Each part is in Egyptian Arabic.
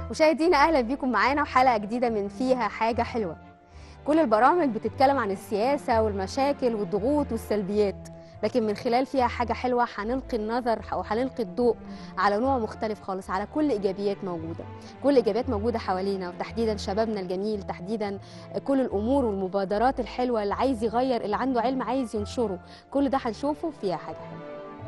مشاهدينا اهلا بيكم معانا وحلقه جديده من فيها حاجه حلوه كل البرامج بتتكلم عن السياسه والمشاكل والضغوط والسلبيات لكن من خلال فيها حاجه حلوه هنلقي النظر او هنلقي الضوء على نوع مختلف خالص على كل ايجابيات موجوده كل ايجابيات موجوده حوالينا وتحديدا شبابنا الجميل تحديدا كل الامور والمبادرات الحلوه اللي عايز يغير اللي عنده علم عايز ينشره كل ده هنشوفه فيها حاجه حلوه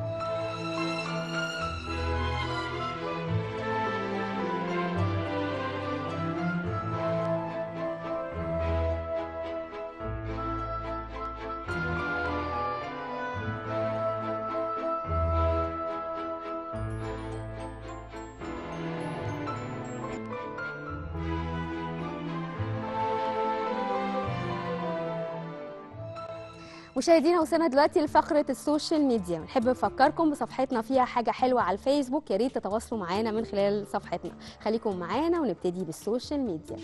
مشاهدينا وصلنا دلوقتي لفقره السوشيال ميديا نحب نفكركم بصفحتنا فيها حاجه حلوه على الفيسبوك يا ريت تتواصلوا معانا من خلال صفحتنا خليكم معانا ونبتدي بالسوشيال ميديا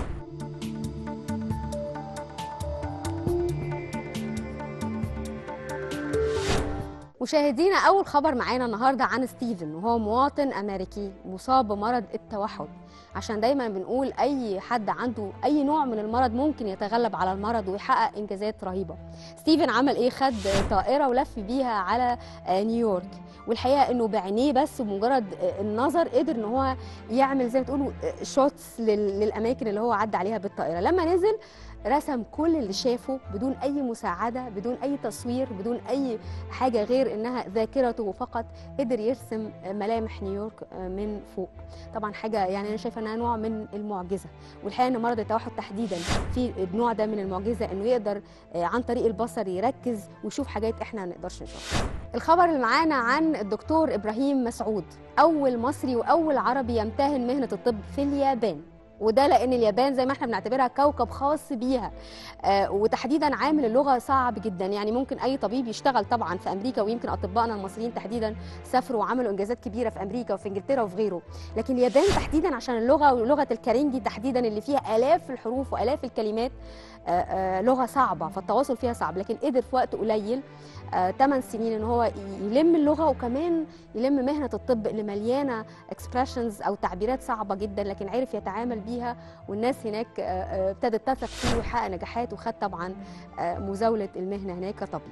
مشاهدينا اول خبر معانا النهارده عن ستيفن وهو مواطن امريكي مصاب بمرض التوحد عشان دايما بنقول اي حد عنده اي نوع من المرض ممكن يتغلب على المرض ويحقق انجازات رهيبه ستيفن عمل ايه خد طائره ولف بيها على نيويورك والحقيقه انه بعينيه بس بمجرد النظر قدر ان هو يعمل زي ما تقولوا شوتس للاماكن اللي هو عدى عليها بالطائره لما نزل رسم كل اللي شافه بدون اي مساعده بدون اي تصوير بدون اي حاجه غير انها ذاكرته فقط قدر يرسم ملامح نيويورك من فوق طبعا حاجه يعني انا شايفه انها نوع من المعجزه والحقيقه ان مرض التوحد تحديدا في النوع ده من المعجزه انه يقدر عن طريق البصر يركز ويشوف حاجات احنا ما نقدرش نشوفها الخبر اللي معانا عن الدكتور ابراهيم مسعود اول مصري واول عربي يمتهن مهنه الطب في اليابان وده لان اليابان زي ما احنا بنعتبرها كوكب خاص بيها آه وتحديدا عامل اللغه صعب جدا يعني ممكن اي طبيب يشتغل طبعا في امريكا ويمكن اطبائنا المصريين تحديدا سافروا وعملوا انجازات كبيره في امريكا وفي انجلترا وفي غيره لكن اليابان تحديدا عشان اللغه ولغه الكارينجي تحديدا اللي فيها الاف الحروف والاف الكلمات آه آه لغه صعبه فالتواصل فيها صعب لكن قدر في وقت قليل 8 سنين ان هو يلم اللغه وكمان يلم مهنه الطب اللي مليانه اكسبريشنز او تعبيرات صعبه جدا لكن عرف يتعامل بيها والناس هناك ابتدت تثق فيه ويحقق نجاحات وخد طبعا مزاوله المهنه هناك كطبيب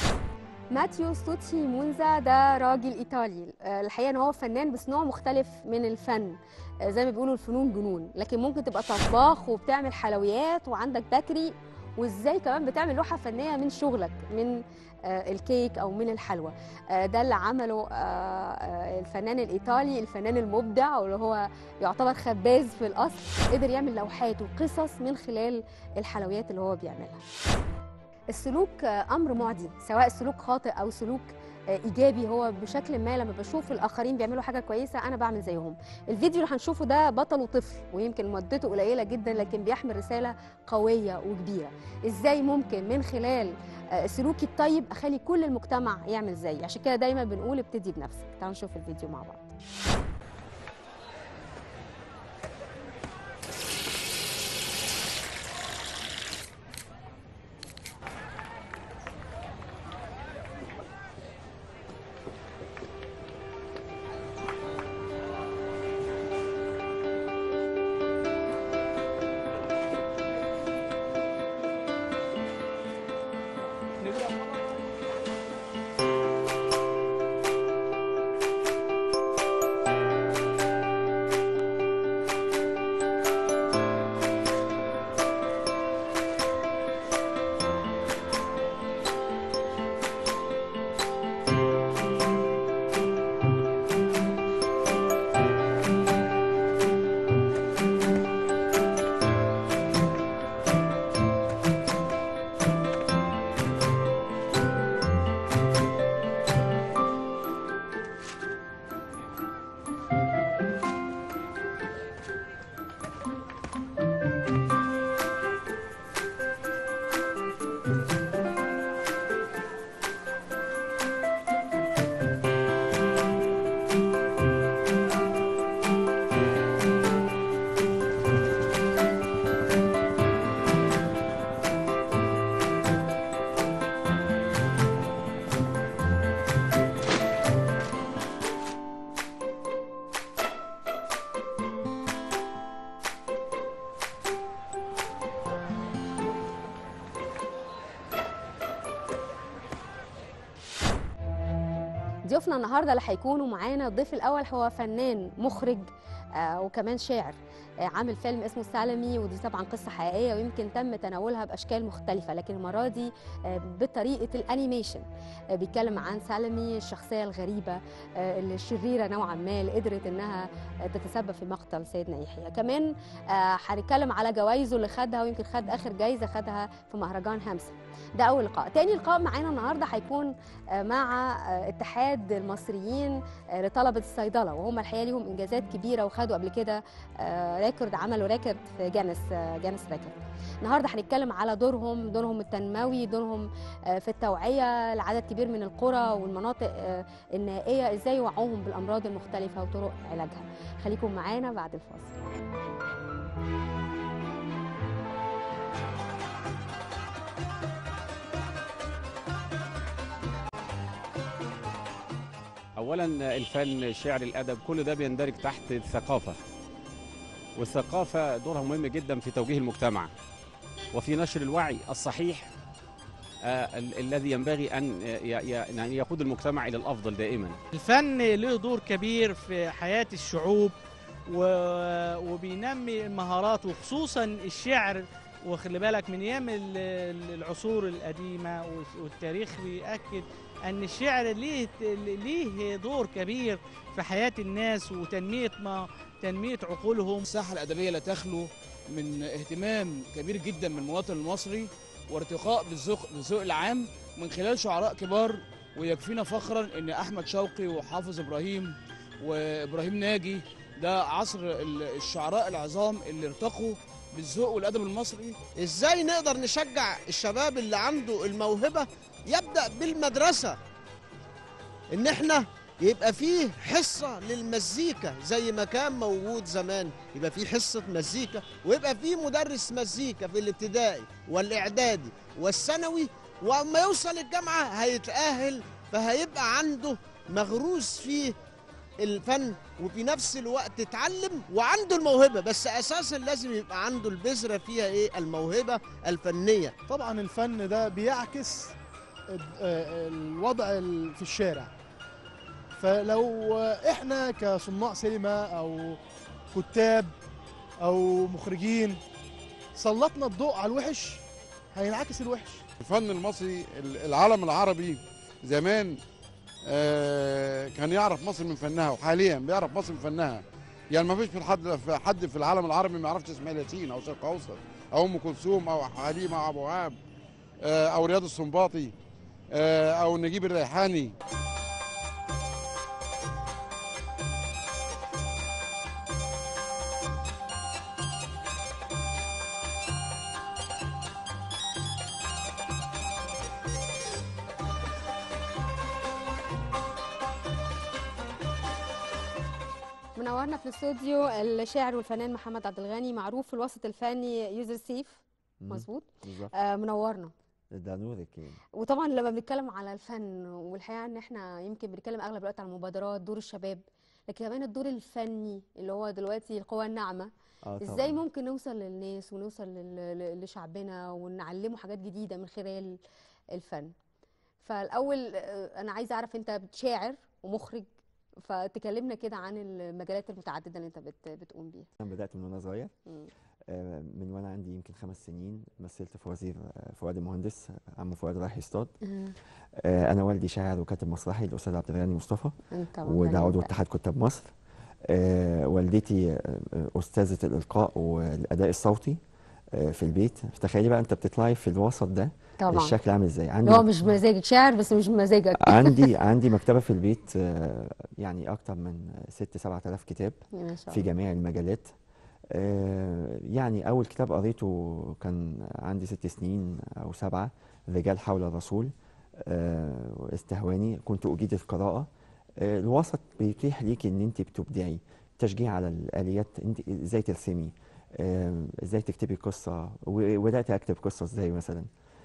ماتيو ستوتشي مونزا ده راجل ايطالي الحقيقه ان هو فنان بس نوع مختلف من الفن زي ما بيقولوا الفنون جنون لكن ممكن تبقى طباخ وبتعمل حلويات وعندك بكري وازاي كمان بتعمل لوحه فنيه من شغلك من الكيك او من الحلوى ده اللي عمله الفنان الايطالي الفنان المبدع واللي هو يعتبر خباز في الاصل قدر يعمل لوحات وقصص من خلال الحلويات اللي هو بيعملها السلوك امر معدي سواء سلوك خاطئ او سلوك ايجابي هو بشكل ما لما بشوف الاخرين بيعملوا حاجه كويسه انا بعمل زيهم الفيديو اللي هنشوفه ده بطله طفل ويمكن مدته قليله جدا لكن بيحمل رساله قويه وكبيره ازاي ممكن من خلال سلوكي الطيب اخلي كل المجتمع يعمل زيي عشان كده دايما بنقول ابتدي بنفسك تعالوا نشوف الفيديو مع بعض ضيوفنا النهارده اللي هيكونوا معانا الضيف الاول هو فنان مخرج آه وكمان شاعر آه عامل فيلم اسمه سالمي ودي طبعا قصه حقيقيه ويمكن تم تناولها باشكال مختلفه لكن المره دي آه بطريقه الانيميشن آه بيتكلم عن سالمي الشخصيه الغريبه آه الشريره نوعا ما اللي قدرت انها آه تتسبب في مقتل سيدنا يحيى كمان آه هنتكلم على جوائزه اللي خدها ويمكن خد اخر جايزه خدها في مهرجان همسه ده اول لقاء تاني لقاء معانا النهارده هيكون آه مع آه اتحاد المصريين آه لطلبه الصيدله وهم الحقيقه ليهم انجازات كبيره وخدوا قبل كده ريكورد عملوا ريكورد في جانس جانس ريكورد النهارده هنتكلم على دورهم دورهم التنموي دورهم في التوعيه لعدد كبير من القرى والمناطق النائيه ازاي يوعوهم بالامراض المختلفه وطرق علاجها خليكم معانا بعد الفاصل اولا الفن الشعر الادب كل ده بيندرج تحت الثقافه والثقافه دورها مهم جدا في توجيه المجتمع وفي نشر الوعي الصحيح آه ال الذي ينبغي ان يعني يقود المجتمع الى الافضل دائما الفن له دور كبير في حياه الشعوب وبينمي المهارات وخصوصا الشعر وخلي بالك من ايام العصور القديمه والتاريخ بيأكد ان الشعر ليه ليه دور كبير في حياه الناس وتنميه ما تنميه عقولهم الساحه الادبيه لا تخلو من اهتمام كبير جدا من المواطن المصري وارتقاء بالذوق بالذوق العام من خلال شعراء كبار ويكفينا فخرا ان احمد شوقي وحافظ ابراهيم وابراهيم ناجي ده عصر الشعراء العظام اللي ارتقوا بالذوق والادب المصري ازاي نقدر نشجع الشباب اللي عنده الموهبه يبدا بالمدرسه ان احنا يبقى فيه حصه للمزيكا زي ما كان موجود زمان يبقى فيه حصه مزيكا ويبقى فيه مدرس مزيكا في الابتدائي والاعدادي والثانوي واما يوصل الجامعه هيتاهل فهيبقى عنده مغروس فيه الفن وفي نفس الوقت اتعلم وعنده الموهبه بس اساسا لازم يبقى عنده البذره فيها ايه الموهبه الفنيه طبعا الفن ده بيعكس الوضع في الشارع فلو احنا كصناع سينما او كتاب او مخرجين سلطنا الضوء على الوحش هينعكس الوحش الفن المصري العالم العربي زمان كان يعرف مصر من فنها وحاليا بيعرف مصر من فنها يعني ما فيش في حد في حد في العالم العربي ما يعرفش اسماعيل ياسين او شرق اوسط او ام كلثوم او حليمه او ابو وهاب او رياض السنباطي او نجيب الريحاني منورنا في الاستوديو الشاعر والفنان محمد عبد الغني معروف في الوسط الفني يوزر سيف مظبوط آه منورنا ده نورك يعني وطبعا لما بنتكلم على الفن والحقيقه ان احنا يمكن بنتكلم اغلب الوقت على المبادرات دور الشباب لكن كمان الدور الفني اللي هو دلوقتي القوى الناعمه آه ازاي ممكن نوصل للناس ونوصل لشعبنا ونعلمه حاجات جديده من خلال الفن فالاول انا عايزه اعرف انت شاعر ومخرج فتكلمنا كده عن المجالات المتعدده اللي انت بت بتقوم بيها انا بدات من وانا صغير من وانا عندي يمكن خمس سنين مثلت في وزير فؤاد المهندس عم فؤاد رايح يصطاد انا والدي شاعر وكاتب مسرحي الاستاذ عبد الغني مصطفى وده عضو اتحاد كتاب مصر والدتي استاذه الالقاء والاداء الصوتي في البيت تخيلي بقى انت بتطلعي في الوسط ده طبعا الشكل عامل ازاي عندي هو مش مزاجك شاعر بس مش مزاجك عندي عندي مكتبه في البيت يعني اكتر من 6 7000 كتاب ما شاء في جميع المجالات يعني اول كتاب قريته كان عندي ست سنين او سبعه رجال حول الرسول استهواني كنت اجيد القراءه الوسط بيتيح ليك ان انت بتبدعي تشجيع على الاليات انت ازاي ترسمي ازاي تكتبي قصه وبدات اكتب قصه ازاي مثلا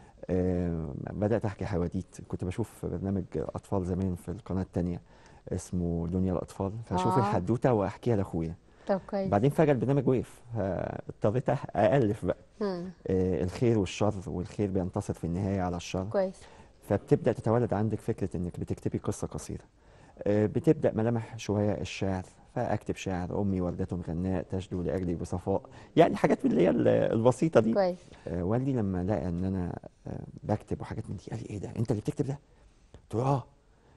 بدات احكي حواديت كنت بشوف برنامج اطفال زمان في القناه الثانيه اسمه دنيا الاطفال فاشوف آه. الحدوته واحكيها لاخويا طب كويس بعدين فجاه البرنامج وقف اضطريت الف بقى مم. آه، الخير والشر والخير بينتصر في النهايه على الشر كويس فبتبدا تتولد عندك فكره انك بتكتبي قصه قصيره آه، بتبدأ ملامح شوية الشعر فأكتب شعر أمي وردة غناء تشدو لأجلي بصفاء يعني حاجات من اللي هي ال- البسيطة دي كويس آه، والدي لما لقى ان انا آه، بكتب وحاجات من دي قال لي ايه ده انت اللي بتكتب ده قلت له اه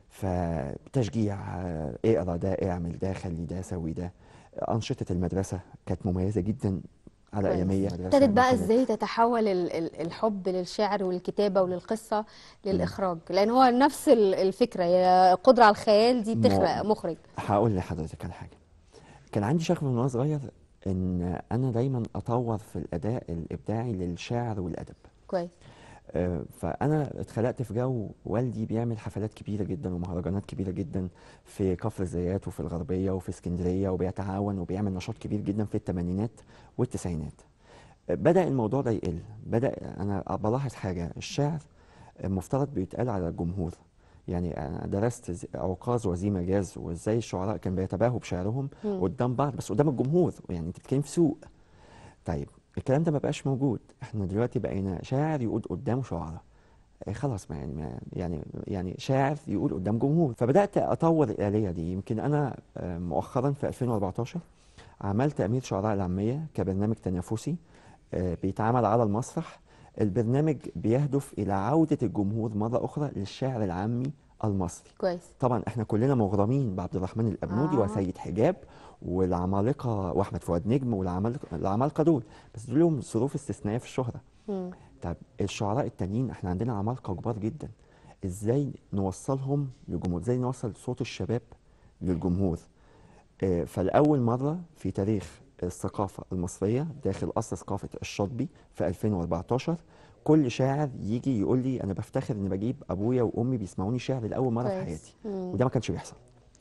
فتشجيع آه، اقرا ده اعمل ده خلي ده سوي ده انشطه المدرسه كانت مميزه جدا على كويس. اياميه ابتدت بقى ازاي تتحول ال- ال- الحب للشعر والكتابه وللقصه للاخراج لان هو نفس ال- الفكره هي القدره على الخيال دي بتخلق مو- مخرج هقول لحضرتك على حاجه كان عندي شغف من وانا صغير ان انا دايما اطور في الاداء الابداعي للشعر والادب كويس آه، فانا اتخلقت في جو والدي بيعمل حفلات كبيره جدا ومهرجانات كبيره جدا في كفر الزيات وفي الغربيه وفي اسكندريه وبيتعاون وبيعمل نشاط كبير جدا في الثمانينات والتسعينات آه، بدا الموضوع ده يقل بدا انا بلاحظ حاجه الشعر المفترض بيتقال على الجمهور يعني انا درست ز- عكاظ وزيمه جاز وازاي الشعراء كانوا بيتباهوا بشعرهم مم. قدام بعض بس قدام الجمهور يعني انت بتتكلم في سوق طيب الكلام ده ما بقاش موجود احنا دلوقتي بقينا شاعر يقول قدامه شعراء إيه خلاص ما يعني ما يعني يعني شاعر يقول قدام جمهور فبدات اطور الاليه دي يمكن انا آه، مؤخرا في 2014 عملت امير شعراء العاميه كبرنامج تنافسي آه، بيتعمل على المسرح البرنامج بيهدف الى عوده الجمهور مره اخرى للشعر العامي المصري كويس طبعا احنا كلنا مغرمين بعبد الرحمن الابنودي آه. وسيد حجاب والعمالقه واحمد فؤاد نجم والعمالقه العمالقه دول بس دول لهم ظروف استثنائيه في الشهره مم. طب الشعراء التانيين احنا عندنا عمالقه كبار جدا ازاي نوصلهم للجمهور ازاي نوصل صوت الشباب للجمهور آه، فلاول مره في تاريخ الثقافه المصريه داخل قصر ثقافه الشاطبي في 2014 كل شاعر يجي يقول لي انا بفتخر ان بجيب ابويا وامي بيسمعوني شعر لاول مره في كويس. حياتي مم. وده ما كانش بيحصل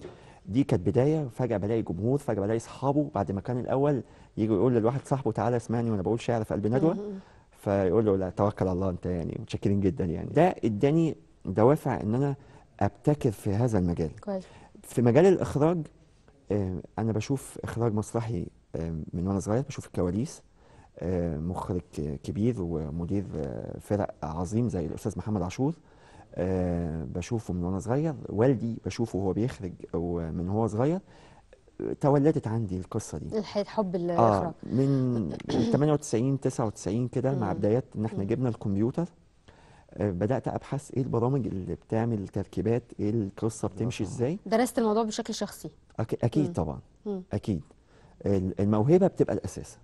دي كانت بدايه فجاه بلاقي جمهور فجاه بلاقي اصحابه بعد ما كان الاول يجي يقول لواحد صاحبه تعالى اسمعني وانا بقول شعر في قلب ندوه مم. فيقول له لا توكل على الله انت يعني متشكرين جدا يعني ده اداني دوافع ان انا ابتكر في هذا المجال كويس في مجال الاخراج آه، انا بشوف اخراج مسرحي آه، من وانا صغير بشوف الكواليس آه، مخرج كبير ومدير آه، فرق عظيم زي الاستاذ محمد عاشور آه، بشوفه من وانا صغير والدي بشوفه وهو بيخرج ومن هو صغير آه، تولدت عندي القصه دي الح- حب اه الاخراج من 98 99 كده مع مم. بدايات ان احنا مم. جبنا الكمبيوتر آه، بدات ابحث ايه البرامج اللي بتعمل تركيبات ايه القصه بتمشي ازاي درست الموضوع بشكل شخصي أك- اكيد مم. طبعا مم. اكيد ال- الموهبه بتبقى الاساس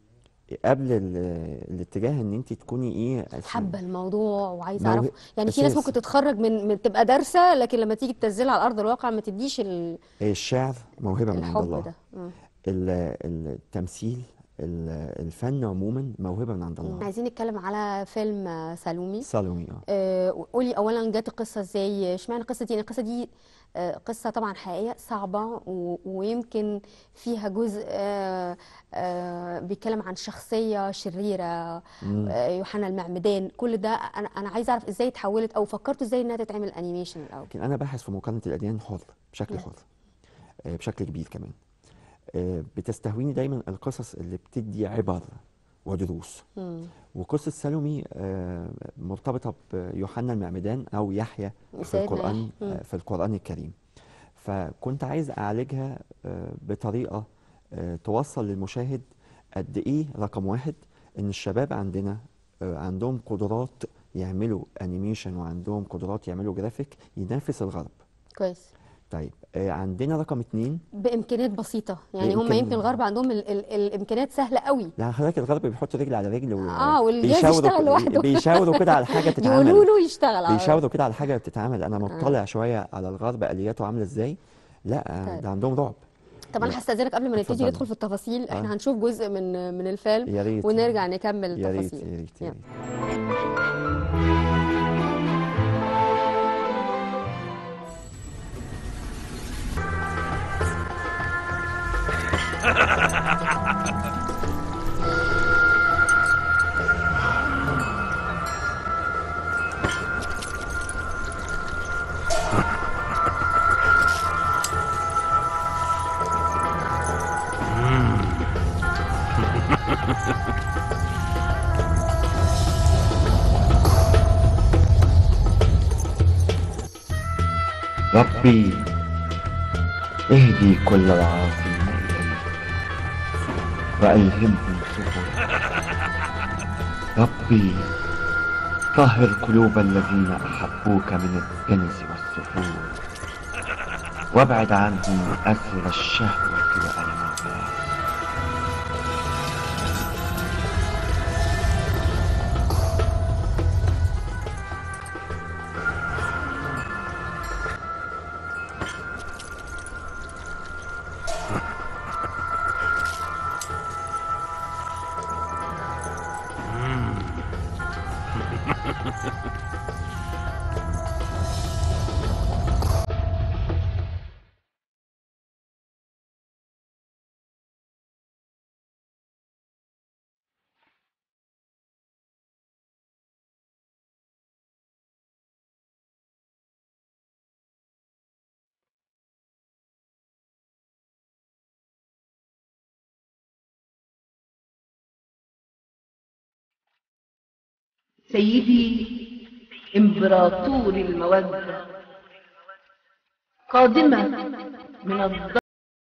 قبل ال- الاتجاه ان انت تكوني ايه أس- حابه الموضوع وعايزه موهب- اعرف يعني في ناس أساس. ممكن تتخرج من, من تبقى دارسه لكن لما تيجي تنزلها على ارض الواقع ما تديش ال- الشعر موهبه من عند الحب الله ده مم. ال- التمثيل ال- الفن عموما موهبه من عند الله عايزين نتكلم على فيلم آه، سالومي سالومي اه آه، قولي اولا جت القصه ازاي اشمعنى القصه دي يعني القصه دي آه، قصه طبعا حقيقيه صعبه و- ويمكن فيها جزء آه، آه، بيتكلم عن شخصيه شريره مم. آه، يوحنا المعمدان كل ده انا انا عايزه اعرف ازاي اتحولت او فكرتوا ازاي انها تتعمل انيميشن الاول لكن انا باحث في مقارنه الاديان حر بشكل مم. حر آه، بشكل كبير كمان آه، بتستهويني دايما القصص اللي بتدي عبر ودروس مم. وقصه سالومي آه، مرتبطه بيوحنا المعمدان او يحيى في سيدنا القران يحيى. مم. آه، في القران الكريم فكنت عايز اعالجها آه، بطريقه آه، توصل للمشاهد قد ايه رقم واحد ان الشباب عندنا آه، عندهم قدرات يعملوا انيميشن وعندهم قدرات يعملوا جرافيك ينافس الغرب كويس طيب آه، عندنا رقم اتنين بامكانيات بسيطه يعني هم بإمكان- يمكن الغرب عندهم ال ال الامكانيات سهله قوي لا حضرتك الغرب بيحط رجل على رجل و- اه والجهاز بيشاوروا يشتغل ك- لوحده بيشاوروا كده على حاجه يقولوا تتعمل له يشتغل على بيشاوروا كده على حاجه بتتعمل انا مطلع شويه على الغرب الياته عامله ازاي لا طيب. ده عندهم رعب طب انا لا. هستاذنك قبل ما نبتدي اتفضلي. ندخل في التفاصيل احنا آه. هنشوف جزء من من الفيلم يا ريت ونرجع نكمل يا ريت التفاصيل يا ريت يا يلا. ريت ربي اهدي كل العاصين إليك وألهمهم سبل ربي طهر قلوب الذين أحبوك من الدنس والسحور وابعد عنهم أسر الشهوة وألم النار سيدي إمبراطور المودة قادمة من الض...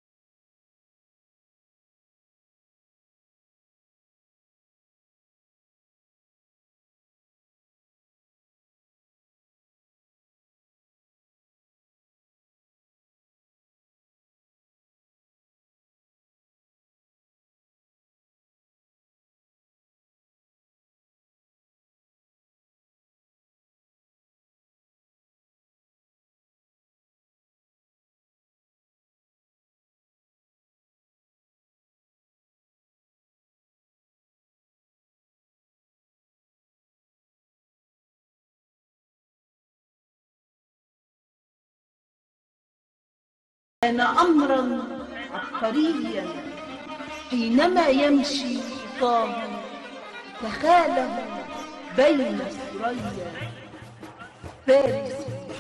كان أمرا عبقريا حينما يمشي طه تخاله بين ثريا فارس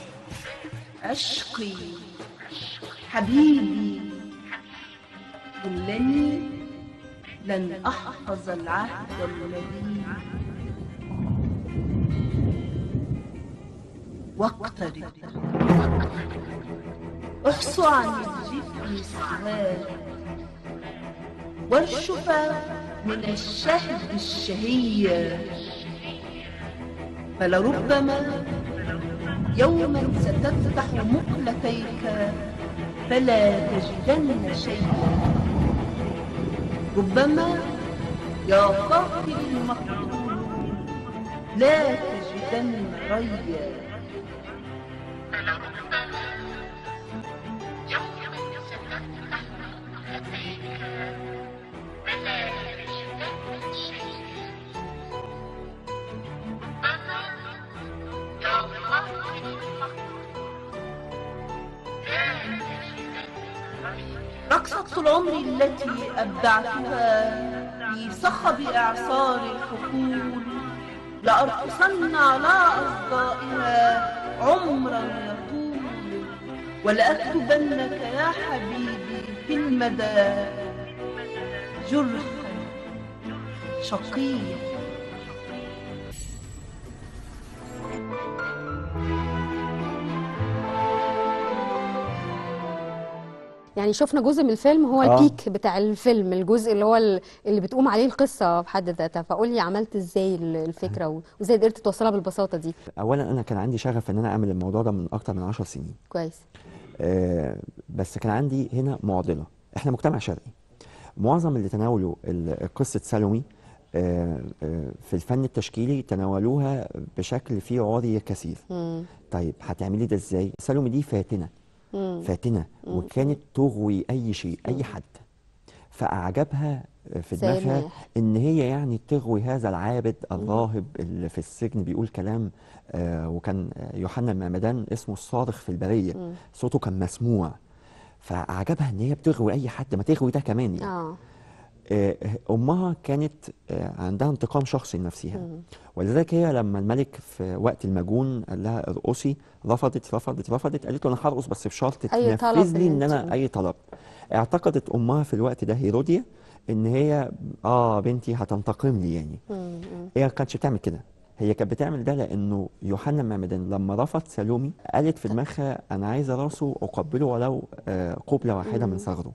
عشقي حبيبي دلني لن أحفظ العهد المبين واقترب احصوا عن الجفن السواد والشفا من الشهد الشهية فلربما يوما ستفتح مقلتيك فلا تجدن شيئا ربما يا قاتل المقتول لا تجدن ريا رقصة طول عمري التي أبدعتها في صخب إعصار الحقول لأرقصن على أصدائها عمرا يطول ولأكتبنك يا حبيبي في المدى جرحا شقيا يعني شفنا جزء من الفيلم هو آه. البيك بتاع الفيلم الجزء اللي هو ال- اللي بتقوم عليه القصه بحد ذاتها فقول لي عملت ازاي ال- الفكره و- وازاي قدرت توصلها بالبساطه دي اولا انا كان عندي شغف ان انا اعمل الموضوع ده من اكتر من 10 سنين كويس آه، بس كان عندي هنا معضله احنا مجتمع شرقي معظم اللي تناولوا ال- قصه سالومي آه، آه، في الفن التشكيلي تناولوها بشكل فيه عري كثير مم. طيب هتعملي ده ازاي سالومي دي فاتنه مم. فاتنه وكانت تغوي اي شيء اي حد فاعجبها في دماغها سامح. ان هي يعني تغوي هذا العابد الراهب اللي في السجن بيقول كلام آه وكان آه، يوحنا المعمدان اسمه الصارخ في البريه مم. صوته كان مسموع فاعجبها ان هي بتغوي اي حد ما تغوي ده كمان يعني اه آه، امها كانت آه، عندها انتقام شخصي لنفسها مم. ولذلك هي لما الملك في وقت المجون قال لها ارقصي رفضت رفضت رفضت قالت له انا هرقص بس بشرط أي طلب تنفذ لي اللي ان انت- انا اي طلب اعتقدت امها في الوقت ده هيروديا ان هي اه بنتي هتنتقم لي يعني مم. مم. هي ما كانتش بتعمل كده هي كانت بتعمل ده لانه يوحنا المعمدان لما رفض سالومي قالت في دماغها انا عايزه راسه اقبله ولو آه، قبله واحده من مم. ثغره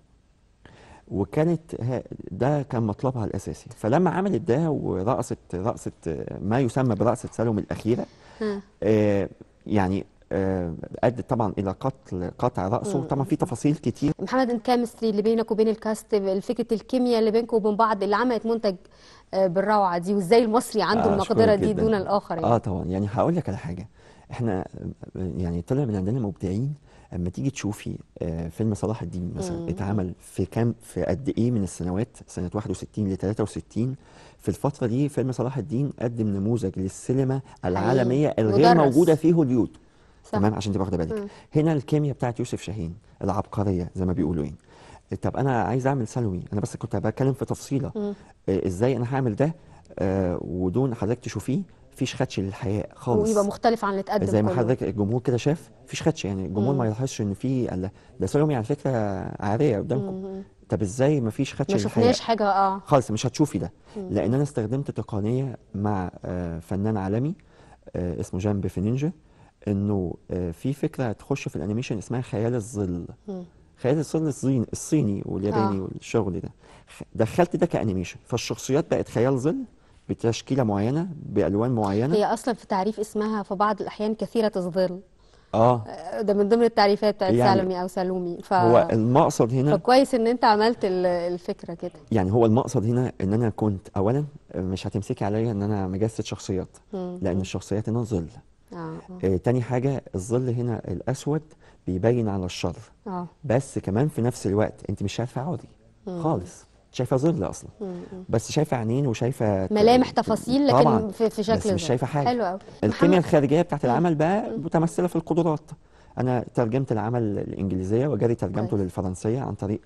وكانت ها- ده كان مطلبها الاساسي فلما عملت ده ورقصت رقصه آه، ما يسمى برقصه سالومي الاخيره ها. آه، يعني آه، ادت طبعا الى قتل قطع راسه مم. طبعا في تفاصيل كتير محمد الكيمستري اللي بينك وبين الكاست فكره الكيمياء اللي بينكم وبين بعض اللي عملت منتج آه، بالروعه دي وازاي المصري عنده آه، المقدره أشكرك دي جداً. دون الاخر يعني. اه طبعا يعني هقول لك على حاجه احنا آه، يعني طلع من عندنا مبدعين اما تيجي تشوفي آه، فيلم صلاح الدين مثلا مم. اتعمل في كام في قد ايه من السنوات سنه 61 ل 63 في الفتره دي فيلم صلاح الدين قدم نموذج للسينما العالميه الغير مدرس. موجوده في هوليود صح. تمام عشان تبقى واخده بالك مم. هنا الكيمياء بتاعت يوسف شاهين العبقريه زي ما بيقولوا يعني طب انا عايز اعمل سلوي انا بس كنت بتكلم في تفصيله مم. آه، ازاي انا هعمل ده آه، ودون حضرتك تشوفيه مفيش خدش للحياء خالص ويبقى مختلف عن اللي اتقدم زي ما كله. حضرتك الجمهور كده شاف مفيش خدش يعني الجمهور مم. ما يلاحظش ان في الله ده سلومي على فكره عاريه قدامكم مم. طب ازاي مفيش خدش ما للحياء شفناش حاجه اه خالص مش هتشوفي ده مم. لان انا استخدمت تقنيه مع آه، فنان عالمي آه، اسمه جان بيفينينجا انه آه، في فكره تخش في الانيميشن اسمها خيال الظل مم. خيال الظل الصيني الصيني والياباني آه. والشغل ده خ- دخلت ده كانيميشن فالشخصيات بقت خيال ظل بتشكيله معينه بالوان معينه هي اصلا في تعريف اسمها في بعض الاحيان كثيره الظل اه آه، ده من ضمن التعريفات بتاعت يعني سالمي او سالومي ف... هو المقصد هنا فكويس ان انت عملت ال- الفكره كده يعني هو المقصد هنا ان انا كنت اولا مش هتمسكي عليا ان انا مجسد شخصيات مم. لان الشخصيات هنا ظل اه اه آه تاني حاجه الظل هنا الاسود بيبين على الشر اه بس كمان في نفس الوقت انت مش شايفه عادي مم. خالص شايفه ظل اصلا مم. مم. بس شايفه عينين وشايفه ت- ملامح ت- تفاصيل لكن طبعا في, في شكل بس مش ظل. شايفه حاجه حلو قوي الكيمياء الخارجيه بتاعت العمل بقى متمثله في القدرات انا ترجمت العمل الانجليزيه وجاري ترجمته كويس. للفرنسيه عن طريق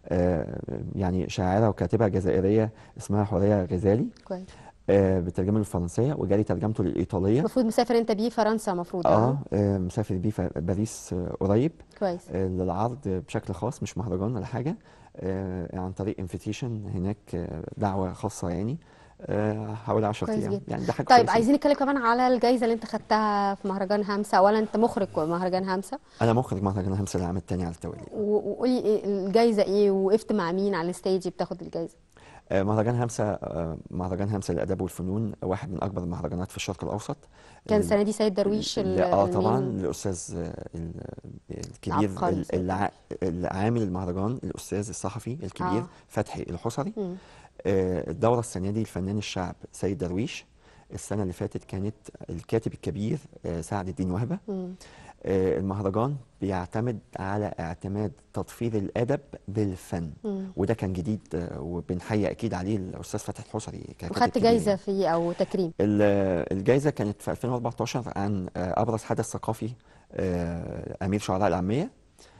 آه، يعني شاعره وكاتبه جزائريه اسمها حوريه غزالي كويس آه، بترجمه للفرنسيه وجاري ترجمته للايطاليه المفروض مسافر انت بيه فرنسا المفروض اه آه، مسافر بيه ف- باريس آه، قريب كويس آه، للعرض بشكل خاص مش مهرجان ولا حاجه آه، عن طريق انفيتيشن هناك آه، دعوه خاصه يعني آه، حوالي 10 كويس ايام جدا. يعني ده حاجه طيب كويسة. عايزين نتكلم كمان على الجائزه اللي انت خدتها في مهرجان همسه اولا انت مخرج مهرجان همسه انا مخرج مهرجان همسه العام الثاني على التوالي و- وقولي إيه الجائزه ايه وقفت مع مين على الستيج بتاخد الجائزه آه، مهرجان همسة آه، مهرجان همسة للآداب والفنون واحد من أكبر المهرجانات في الشرق الأوسط كان ال- السنه دي سيد درويش ال- ال- اه طبعا المين؟ الأستاذ آه، ال- الكبير العبقري ال- سيد الع- العامل المهرجان الأستاذ الصحفي الكبير آه. فتحي الحصري مم. آه، الدورة السنة دي الفنان الشعب سيد درويش السنة اللي فاتت كانت الكاتب الكبير آه، سعد الدين وهبة مم. آه، المهرجان بيعتمد على اعتماد تطفير الأدب بالفن مم. وده كان جديد آه، وبنحيي أكيد عليه الأستاذ فتحي الحصري ككاتب وخدت كبير جائزه يعني. فيه او تكريم ال- الجائزة كانت في 2014 عن آه، أبرز حدث ثقافي آه، أمير شعراء العامية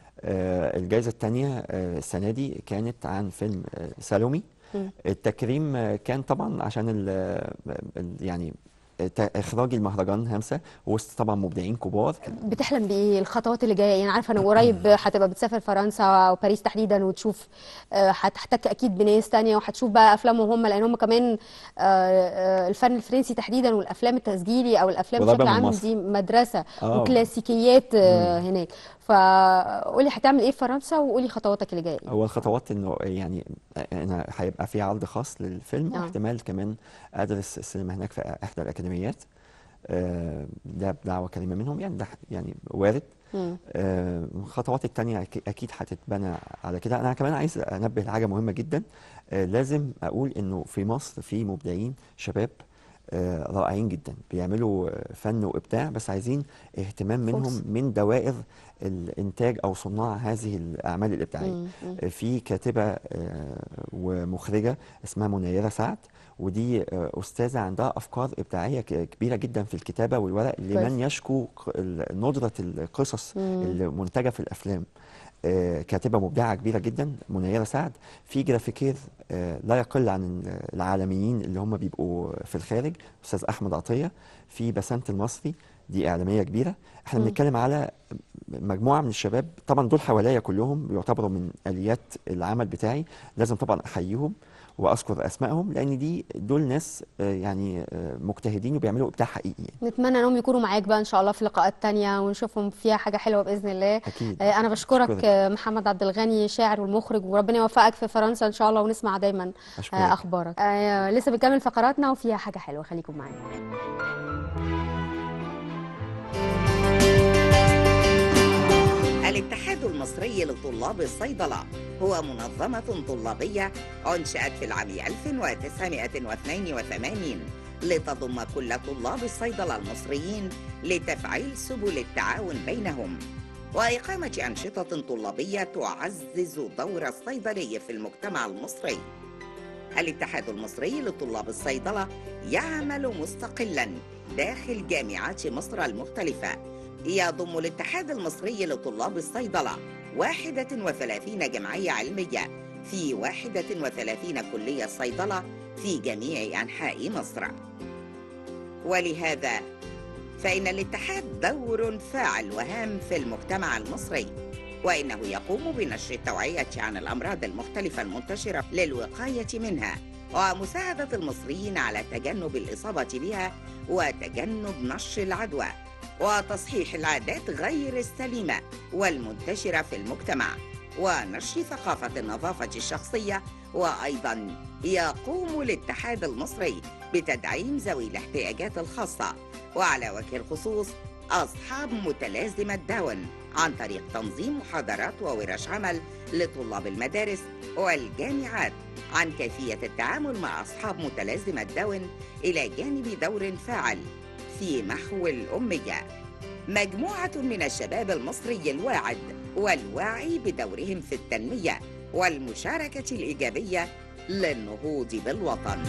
آه، الجائزة الثانية السنة دي كانت عن فيلم آه، سالومي مم. التكريم آه، كان طبعا عشان ال ال- يعني ت- إخراج المهرجان همسة وسط طبعا مبدعين كبار بتحلم بايه الخطوات اللي جايه يعني عارفه انا قريب هتبقى بتسافر فرنسا او باريس تحديدا وتشوف آه، هتحتك اكيد بناس تانية وهتشوف بقى افلامهم هم لان هم كمان آه، آه، الفن الفرنسي تحديدا والافلام التسجيلي او الافلام قريبة بشكل من عام مصر. دي مدرسه آه. وكلاسيكيات آه، هناك فقولي هتعمل ايه في فرنسا وقولي خطواتك اللي جايه هو الخطوات انه يعني انا هيبقى في عرض خاص للفيلم آه. واحتمال كمان ادرس السينما هناك في احدى الاكاديميات آه، ده بدعوه كريمه منهم يعني ده يعني وارد مم. آه، الخطوات التانية أكي- أكيد هتتبنى على كده أنا كمان عايز أنبه لحاجة مهمة جدا آه، لازم أقول إنه في مصر في مبدعين شباب آه، رائعين جدا بيعملوا آه، فن وإبداع بس عايزين اهتمام منهم فرصة. من دوائر الإنتاج أو صناع هذه الأعمال الإبداعية مم. مم. آه، في كاتبة آه، ومخرجة اسمها منيرة سعد ودي آه، أستاذة عندها أفكار إبداعية ك- كبيرة جدا في الكتابة والورق لمن كويس. يشكو ق- ال- ندرة القصص مم. المنتجة في الأفلام آه، كاتبة مبدعة كبيرة جدا منيرة سعد في جرافيكير آه، لا يقل عن العالميين اللي هم بيبقوا في الخارج أستاذ أحمد عطية في بسنت المصري دي اعلاميه كبيره احنا مم. بنتكلم على مجموعه من الشباب طبعا دول حواليا كلهم بيعتبروا من اليات العمل بتاعي لازم طبعا احييهم واذكر اسمائهم لان دي دول ناس آه، يعني آه، مجتهدين وبيعملوا ابداع حقيقي يعني. نتمنى انهم يكونوا معاك بقى ان شاء الله في لقاءات تانية ونشوفهم فيها حاجه حلوه باذن الله اكيد آه، انا بشكرك أشكرك. آه، محمد عبد الغني الشاعر والمخرج وربنا يوفقك في فرنسا ان شاء الله ونسمع دايما آه، اشكرك اخبارك آه، لسه بنكمل فقراتنا وفيها حاجه حلوه خليكم معانا الاتحاد المصري لطلاب الصيدلة هو منظمة طلابية أنشأت في العام 1982 لتضم كل طلاب الصيدلة المصريين لتفعيل سبل التعاون بينهم وإقامة أنشطة طلابية تعزز دور الصيدلي في المجتمع المصري الاتحاد المصري لطلاب الصيدلة يعمل مستقلا داخل جامعات مصر المختلفة يضم الاتحاد المصري لطلاب الصيدلة 31 جمعية علمية في 31 كلية صيدلة في جميع أنحاء مصر ولهذا فإن الاتحاد دور فاعل وهام في المجتمع المصري وإنه يقوم بنشر التوعية عن الأمراض المختلفة المنتشرة للوقاية منها ومساعدة المصريين على تجنب الإصابة بها وتجنب نشر العدوى وتصحيح العادات غير السليمة والمنتشرة في المجتمع ونشر ثقافة النظافة الشخصية وأيضا يقوم الاتحاد المصري بتدعيم ذوي الاحتياجات الخاصة وعلى وجه الخصوص أصحاب متلازمة داون عن طريق تنظيم محاضرات وورش عمل لطلاب المدارس والجامعات عن كيفية التعامل مع أصحاب متلازمة داون إلى جانب دور فاعل في محو الأمية مجموعة من الشباب المصري الواعد والواعي بدورهم في التنمية والمشاركة الإيجابية للنهوض بالوطن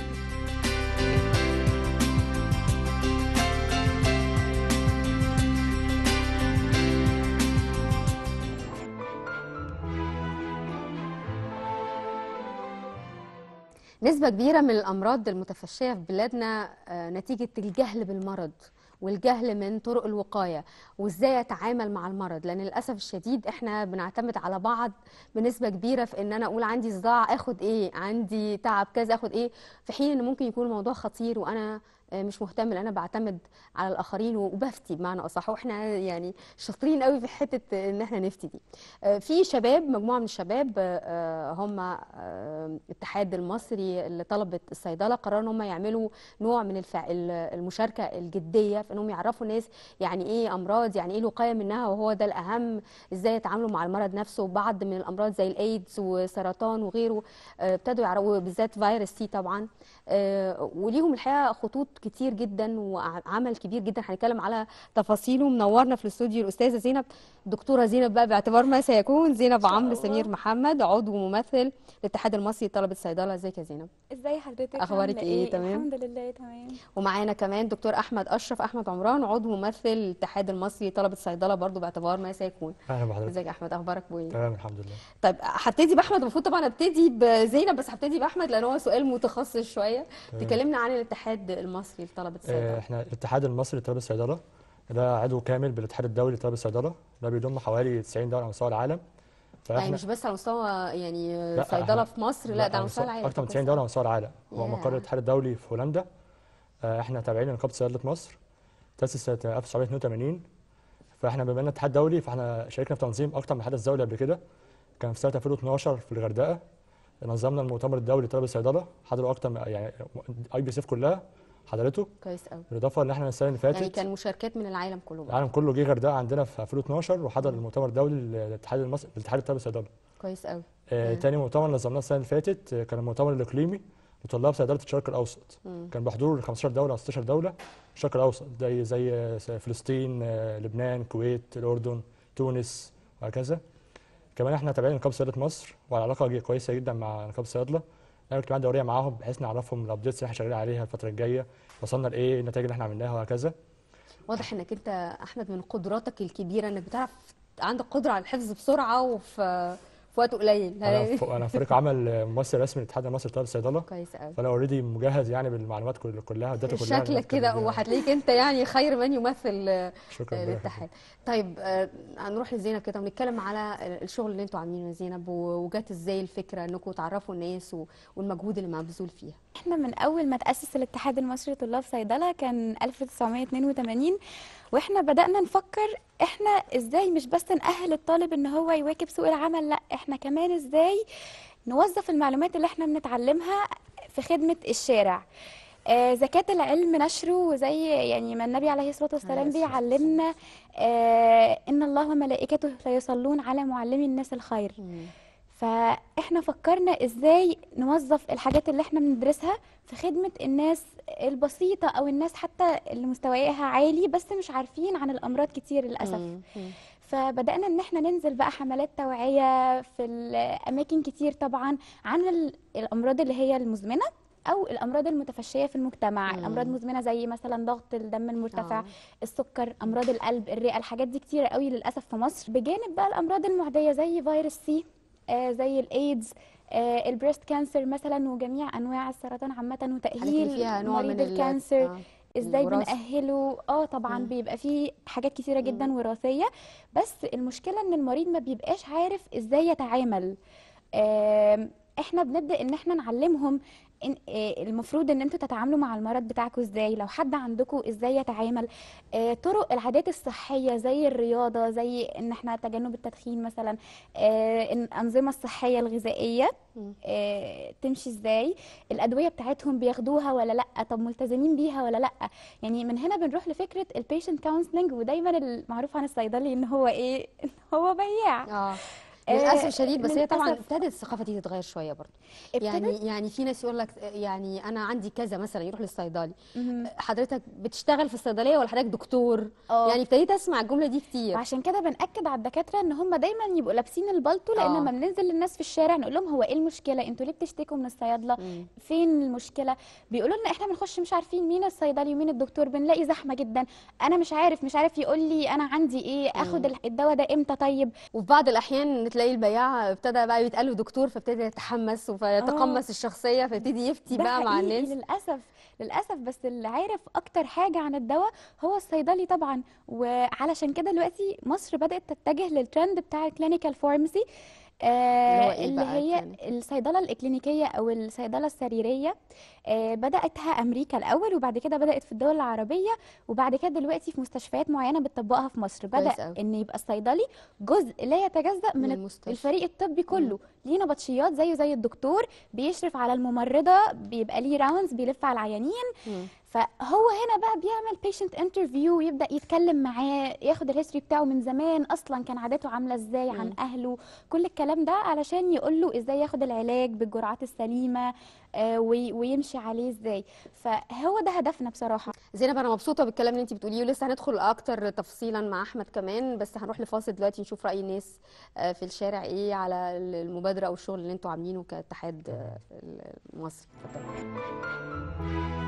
نسبة كبيرة من الأمراض المتفشية في بلادنا آه، نتيجة الجهل بالمرض والجهل من طرق الوقاية وازاي اتعامل مع المرض لان للاسف الشديد احنا بنعتمد على بعض بنسبة كبيرة في ان انا اقول عندي صداع اخد ايه عندي تعب كذا اخد ايه في حين ان ممكن يكون الموضوع خطير وانا آه، مش مهتم لان انا بعتمد على الاخرين وبفتي بمعنى اصح واحنا يعني شاطرين قوي في حته ان احنا نفتي دي آه، في شباب مجموعه من الشباب آه، هم آه، الاتحاد المصري لطلبه الصيدله قرروا ان هم يعملوا نوع من الفع... ال- المشاركه الجديه في انهم يعرفوا الناس يعني ايه امراض يعني ايه الوقايه منها وهو ده الاهم ازاي يتعاملوا مع المرض نفسه بعض من الامراض زي الايدز وسرطان وغيره آه، ابتدوا يعرفوا بالذات فيروس سي طبعا آه، وليهم الحقيقه خطوط كتير جدا وعمل كبير جدا هنتكلم على تفاصيله منورنا في الاستوديو الاستاذه زينب دكتوره زينب بقى باعتبار ما سيكون زينب عمرو سمير محمد عضو ممثل الاتحاد المصري لطلبه الصيدله ازيك يا زينب ازاي حضرتك أخبارك عاملة إيه؟ تمام؟ الحمد لله تمام ومعانا كمان دكتور احمد اشرف احمد عمران عضو ممثل الاتحاد المصري لطلبه الصيدله برضو باعتبار ما سيكون اهلا بحضرتك ازيك يا احمد اخبارك ايه تمام الحمد لله طيب هبتدي باحمد المفروض طبعا ابتدي بزينب بس هبتدي باحمد لان هو سؤال متخصص شويه تمام. تكلمنا عن الاتحاد المصري لطلبه آه، الصيدله احنا الاتحاد المصري لطلاب الصيدله ده عضو كامل بالاتحاد الدولي لطلاب الصيدله ده بيضم حوالي 90 دوله على مستوى العالم يعني مش بس على مستوى يعني لا، صيدله إحنا- في مصر لا ده على مستوى العالم اكتر من طب 90 دوله على مستوى العالم هو ياه. مقر الاتحاد الدولي في هولندا آه، احنا تابعين لنقابه صيدله مصر تاسس سنه 1982 فاحنا بما اننا اتحاد دولي فاحنا شاركنا في تنظيم اكتر من حدث دولي قبل كده كان في سنه 2012 في الغردقه نظمنا المؤتمر الدولي لطلاب الصيدله حضروا اكتر من يعني اي بي سي كلها حضرته كويس قوي بالاضافه ان احنا السنه اللي فاتت يعني كان مشاركات من العالم كله بقى العالم كله جه غردقه عندنا في 2012 وحضر المؤتمر الدولي للاتحاد المصري لاتحاد الطب الصيدله كويس قوي آه، مم. تاني مؤتمر نظمناه السنه اللي فاتت آه، كان المؤتمر الاقليمي لطلاب صيدله الشرق الاوسط مم. كان بحضور 15 دوله او 16 دوله الشرق الاوسط زي زي آه، فلسطين آه، لبنان الكويت الاردن تونس وهكذا كمان احنا تابعين نقابه صيدله مصر وعلى علاقه جي- كويسه جدا مع نقابه الصيادله نعمل اجتماعات دوريه معاهم بحيث نعرفهم الابديتس اللي احنا شغالين عليها الفتره الجايه وصلنا لايه النتائج اللي احنا عملناها وهكذا واضح انك انت احمد من قدراتك الكبيره انك بتعرف عندك قدره على الحفظ بسرعه وفي في وقت قليل انا ف... انا فريق عمل ممثل رسمي للاتحاد المصري لطلاب الصيدله كويس قوي فانا اوريدي مجهز يعني بالمعلومات كل- كلها والداتا كلها شكلك كده وهتلاقيك انت يعني خير من يمثل آه، شكرا آه، لله. الاتحاد طيب آه، هنروح لزينب كده ونتكلم على الشغل اللي انتوا عاملينه يا زينب و- وجات ازاي الفكره انكم تعرفوا الناس و- والمجهود اللي مبذول فيها احنا من اول ما تاسس الاتحاد المصري لطلاب صيدله كان 1982 واحنا بدانا نفكر احنا ازاي مش بس نأهل الطالب ان هو يواكب سوق العمل لا احنا كمان ازاي نوظف المعلومات اللي احنا بنتعلمها في خدمه الشارع آه، زكاة العلم نشره وزي يعني ما النبي عليه الصلاة والسلام بيعلمنا آه، إن الله وملائكته لا يصلون على معلمي الناس الخير فاحنا فكرنا ازاي نوظف الحاجات اللي احنا بندرسها في خدمة الناس البسيطة او الناس حتى اللي مستواها عالي بس مش عارفين عن الامراض كتير للاسف فبدأنا ان احنا ننزل بقى حملات توعية في الاماكن كتير طبعا عن ال- الامراض اللي هي المزمنة او الامراض المتفشيه في المجتمع مم. الامراض مزمنه زي مثلا ضغط الدم المرتفع آه. السكر امراض القلب الرئه الحاجات دي كتيره قوي للاسف في مصر بجانب بقى الامراض المعديه زي فيروس سي آه زي الايدز آه البريست كانسر مثلا وجميع انواع السرطان عامه اللي وتاهيل فيها نوع مريض من ال- الكانسر آه، ازاي الوراثة. بنأهله اه طبعا مم. بيبقى فيه حاجات كتيره جدا وراثيه بس المشكله ان المريض ما بيبقاش عارف ازاي يتعامل آم، احنا بنبدا ان احنا نعلمهم إن آه، المفروض ان انتوا تتعاملوا مع المرض بتاعكم ازاي لو حد عندكم ازاي يتعامل آه، طرق العادات الصحيه زي الرياضه زي ان احنا تجنب التدخين مثلا آه، إن الانظمه الصحيه الغذائيه آه، تمشي ازاي الادويه بتاعتهم بياخدوها ولا لا طب ملتزمين بيها ولا لا يعني من هنا بنروح لفكره البيشنت كونسلنج ودايما المعروف عن الصيدلي ان هو ايه إن هو بياع اه للاسف آه، الشديد بس هي طبعا للأسف. ابتدت الثقافه دي تتغير شويه برضه ابتدت؟ يعني يعني في ناس يقول لك يعني انا عندي كذا مثلا يروح للصيدلي مهم. حضرتك بتشتغل في الصيدليه ولا حضرتك دكتور اه يعني ابتديت اسمع الجمله دي كتير وعشان كده بنأكد على الدكاترة ان هم دايما يبقوا لابسين البلطو لان آه. لما بننزل للناس في الشارع نقول لهم هو ايه المشكلة انتوا ليه بتشتكوا من الصيادلة فين المشكلة بيقولوا لنا احنا بنخش مش عارفين مين الصيدلي ومين الدكتور بنلاقي زحمة جدا انا مش عارف مش عارف يقول لي انا عندي ايه اخد مم. الدواء ده امتى طيب وفي بعض الاحيان تلاقي البياع ابتدى بقى يتقال له دكتور فابتدى يتحمس ويتقمص الشخصيه فيبتدي يفتي ده بقى مع حقيقي الناس للاسف للاسف بس اللي عارف اكتر حاجه عن الدواء هو الصيدلي طبعا وعلشان كده دلوقتي مصر بدات تتجه للترند بتاع الكلينيكال فارماسي اللي هو إيه اللي بقى هي الكلينيك؟ الصيدله الاكلينيكيه او الصيدله السريريه آه، بداتها امريكا الاول وبعد كده بدات في الدول العربيه وبعد كده دلوقتي في مستشفيات معينه بتطبقها في مصر كويس بدا أوي. ان يبقى الصيدلي جزء لا يتجزا من من المستشفى. الفريق الطبي كله ليه نبطشيات زيه زي الدكتور بيشرف على الممرضه بيبقى ليه راوندز بيلف على العيانين فهو هنا بقى بيعمل بيشنت انترفيو ويبدا يتكلم معاه ياخد الهيستوري بتاعه من زمان اصلا كان عاداته عامله ازاي عن مم. اهله كل الكلام ده علشان يقول له ازاي ياخد العلاج بالجرعات السليمه آه، وي- ويمشي عليه ازاي فهو ده هدفنا بصراحه زينب انا مبسوطه بالكلام اللي انت بتقوليه ولسه هندخل اكتر تفصيلا مع احمد كمان بس هنروح لفاصل دلوقتي نشوف راي الناس آه، في الشارع ايه على المبادره او الشغل اللي انتوا عاملينه كاتحاد آه، المصري اتفضل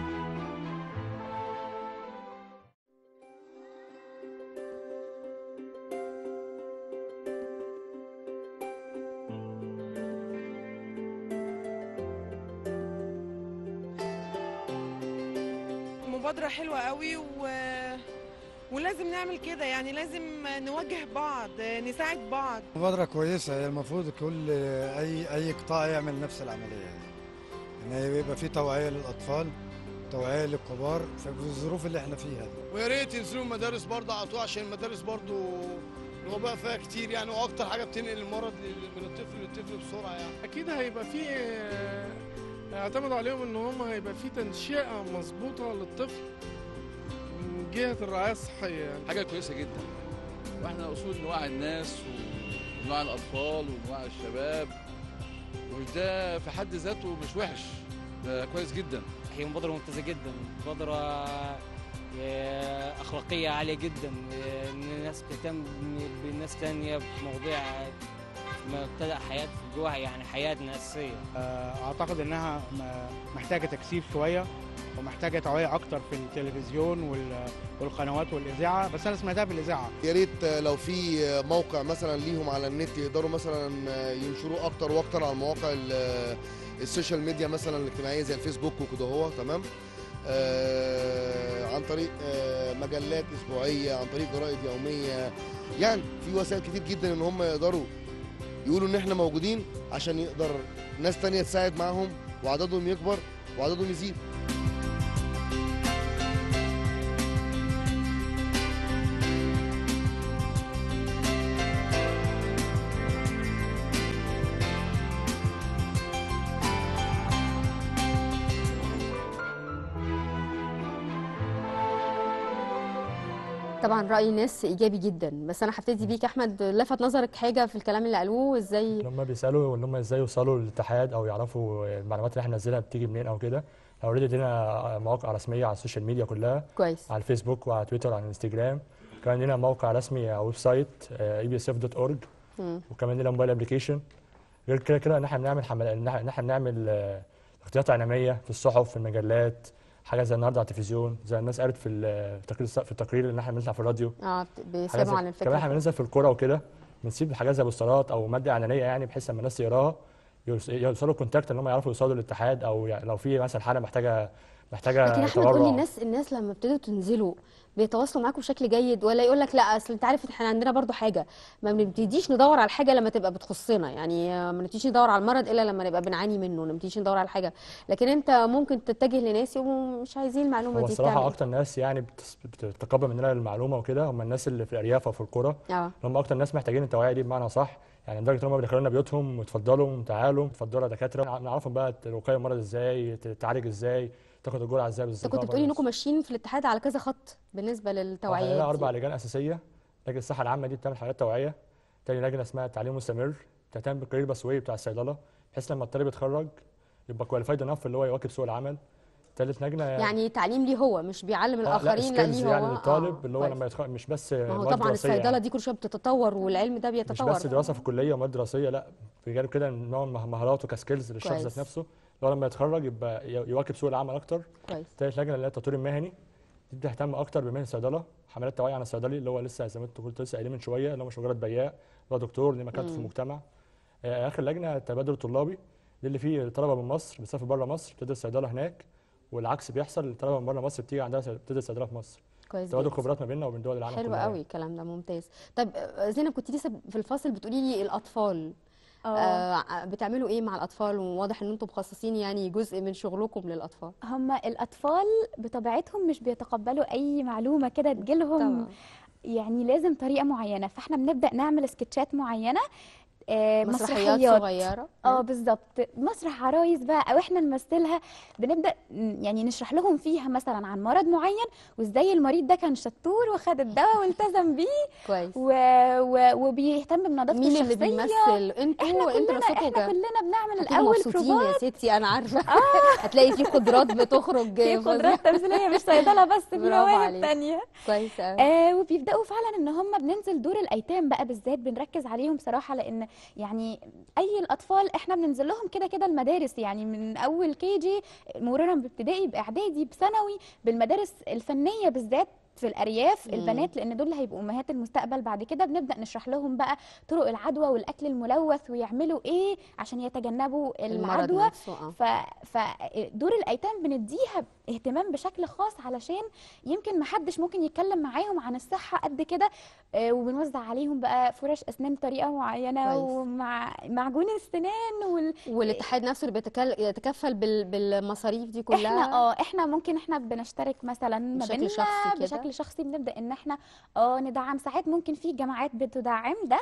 مبادرة حلوة قوي و... ولازم نعمل كده يعني لازم نوجه بعض نساعد بعض مبادرة كويسة هي المفروض كل أي أي قطاع يعمل نفس العملية يعني إن يبقى في توعية للأطفال توعية للكبار في الظروف اللي احنا فيها دي ويا ريت ينزلوا المدارس برضه على طول عشان المدارس برضه الوباء فيها كتير يعني واكتر حاجه بتنقل المرض لل- من الطفل للطفل بسرعه يعني اكيد هيبقى في اعتمدوا عليهم ان هم هيبقى في تنشئه مظبوطه للطفل من جهه الرعايه الصحيه يعني حاجه كويسه جدا واحنا اصول نوعي الناس ونوعي الاطفال ونوعي الشباب ومش ده في حد ذاته مش وحش ده كويس جدا هي مبادرة ممتازة جدا مبادرة آه، أخلاقية عالية جدا آه، إن الناس تهتم بالناس تانية بمواضيع مبتدأ حياة جواها يعني حياتنا الأساسية اعتقد انها م- محتاجه تكثيف شويه ومحتاجه توعيه اكتر في التلفزيون وال- والقنوات والاذاعه بس انا سمعتها في الاذاعه يا ريت لو في موقع مثلا ليهم على النت يقدروا مثلا ينشروه اكتر واكتر على المواقع ال- السوشيال ميديا مثلا الاجتماعيه زي الفيسبوك وكده هو تمام آه عن طريق آه مجلات اسبوعيه عن طريق جرائد يوميه يعني في وسائل كتير جدا ان هم يقدروا يقولوا ان احنا موجودين عشان يقدر ناس تانية تساعد معاهم وعددهم يكبر وعددهم يزيد طبعا راي الناس ايجابي جدا بس انا هبتدي بيك يا احمد لفت نظرك حاجه في الكلام اللي قالوه ازاي ان هم بيسالوا ان هم ازاي يوصلوا للاتحاد او يعرفوا المعلومات اللي احنا ننزلها بتيجي منين او كده اوريدي لنا مواقع رسميه على السوشيال ميديا كلها كويس على الفيسبوك وعلى تويتر وعلى الانستجرام كمان لنا موقع رسمي او ويب سايت اي بي اس اف دوت اورج مم. وكمان لنا موبايل ابلكيشن غير كده كده ان احنا بنعمل حمل ان إحنا- إن احنا بنعمل آه، اغطيات اعلاميه في الصحف في المجلات حاجه زي النهارده على التلفزيون زي الناس قالت في ال- في التقرير في التقرير ان احنا بنطلع في الراديو اه بت- حاجة بيسمعوا زي- عن الفكره كمان احنا بننزل في الكوره وكده بنسيب حاجات زي بوسترات او ماده اعلانيه يعني بحيث لما الناس تقراها يوص- يوصلوا كونتاكت ان هم يعرفوا يوصلوا للاتحاد او يعني لو في مثلا حاله محتاجه محتاجه لكن احمد قول لي تبرع الناس الناس لما ابتدوا تنزلوا بيتواصلوا معاكم بشكل جيد ولا يقول لك لا اصل انت عارف احنا عندنا برضو حاجه ما بنبتديش ندور على الحاجه لما تبقى بتخصنا يعني آه، ما بنبتديش ندور على المرض الا لما نبقى بنعاني منه ما نبتديش ندور على الحاجه لكن انت ممكن تتجه لناس يبقوا مش عايزين المعلومه هو دي الصراحه بتعمل اكتر ناس يعني بتس- بتتقبل مننا المعلومه وكده هم الناس اللي في الارياف او في القرى اه هم اكتر ناس محتاجين التوعيه دي بمعنى صح يعني لدرجه ان هم بيدخلوا لنا بيوتهم وتفضلوا تعالوا اتفضلوا يا دكاتره نعرفهم بقى الوقايه من المرض ازاي تتعالج ازاي تاخد الجرعه ازاي انت بالظبط كنت بتقولي انكم ماشيين في الاتحاد على كذا خط بالنسبه احنا للتوعيات لنا اربع دي. لجان اساسيه لجنه الصحه العامه دي بتعمل حملات توعيه تاني لجنه اسمها تعليم مستمر بتهتم بالكارير باسوي بتاع الصيدله بحيث لما الطالب يتخرج يبقى كواليفايد انف اللي هو يواكب سوق العمل تالت لجنه يعني تعليم ليه هو مش بيعلم آه، لا الاخرين لا skills ليه هو يعني للطالب آه، اللي هو كويس. لما يتخرج مش بس ما هو مواد طبعا دراسية الصيدله يعني. دي كل شويه بتتطور والعلم ده مش بيتطور بس دراسه في الكليه ومواد دراسيه لا بجانب كده نوع من مهاراته كسكيلز للشخص كويس. ذات نفسه اللي هو لما يتخرج يبقى ي- يواكب سوق العمل اكتر كويس تالت لجنه اللي هي التطوير المهني دي بتهتم اكتر بمهنه الصيدله حملات توعيه عن الصيدلي اللي هو لسه زي ما انت قلت لسه قايلين من شويه اللي هو مش مجرد بياع اللي هو دكتور ليه مكانته في مم. المجتمع آه، اخر لجنه التبادل الطلابي دي اللي فيه الطلبه من مصر بتسافر بره مصر بتدرس صيدله هناك والعكس بيحصل الطلبه من بره مصر بتيجي عندها بتدرس صيدله في مصر كويس تبادل جدا. خبرات ما بيننا وبين دول العالم حلو كلها قوي الكلام ده ممتاز طب آه، زينب كنت لسه في الفاصل بتقولي لي الاطفال اه آه بتعملوا ايه مع الاطفال وواضح ان انتم مخصصين يعني جزء من شغلكم للاطفال هم الأطفال بطبيعتهم مش بيتقبلوا أي معلومة كده تجيلهم طبعا يعني لازم طريقة معينة فاحنا بنبدأ نعمل سكتشات معينة آه، مسرحيات مسرحيات صغيره اه بالظبط مسرح عرايس بقى او احنا نمثلها بنبدا ن- يعني نشرح لهم فيها مثلا عن مرض معين وازاي المريض ده كان شطور وخد الدواء والتزم بيه كويس و... و... وبيهتم بنظافته مين اللي الشخصيه بيمثل انتوا احنا انتوا كلنا نفسكم احنا ك- كلنا بنعمل هتبقوا الاول مبسوطين يا بروفات ستي انا عارفه هتلاقي في قدرات بتخرج في فظيعة. قدرات تمثيليه مش صيدله بس في برافو مواهب عليك. تانية كويس قوي آه وبيبداوا فعلا ان هم بننزل دور الايتام بقى بالذات بنركز عليهم صراحه لان يعني اي الاطفال احنا بننزل لهم كده كده المدارس يعني من اول كي جي مرورا بابتدائي باعدادي بثانوي بالمدارس الفنيه بالذات في الارياف مم. البنات لان دول اللي هيبقوا امهات المستقبل بعد كده بنبدا نشرح لهم بقى طرق العدوى والاكل الملوث ويعملوا ايه عشان يتجنبوا المرض العدوى نفسه اه ف... فدور الايتام بنديها اهتمام بشكل خاص علشان يمكن ما حدش ممكن يتكلم معاهم عن الصحه قد كده آه، وبنوزع عليهم بقى فرش اسنان بطريقه معينه كويس. ومع معجون السنان وال... والاتحاد نفسه اللي بيتكل... يتكفل بال... بالمصاريف دي كلها احنا اه احنا ممكن احنا بنشترك مثلا ما بشكل بيننا شخصي كده؟ بشكل شخصي بنبدا ان احنا اه ندعم ساعات ممكن في جماعات بتدعم ده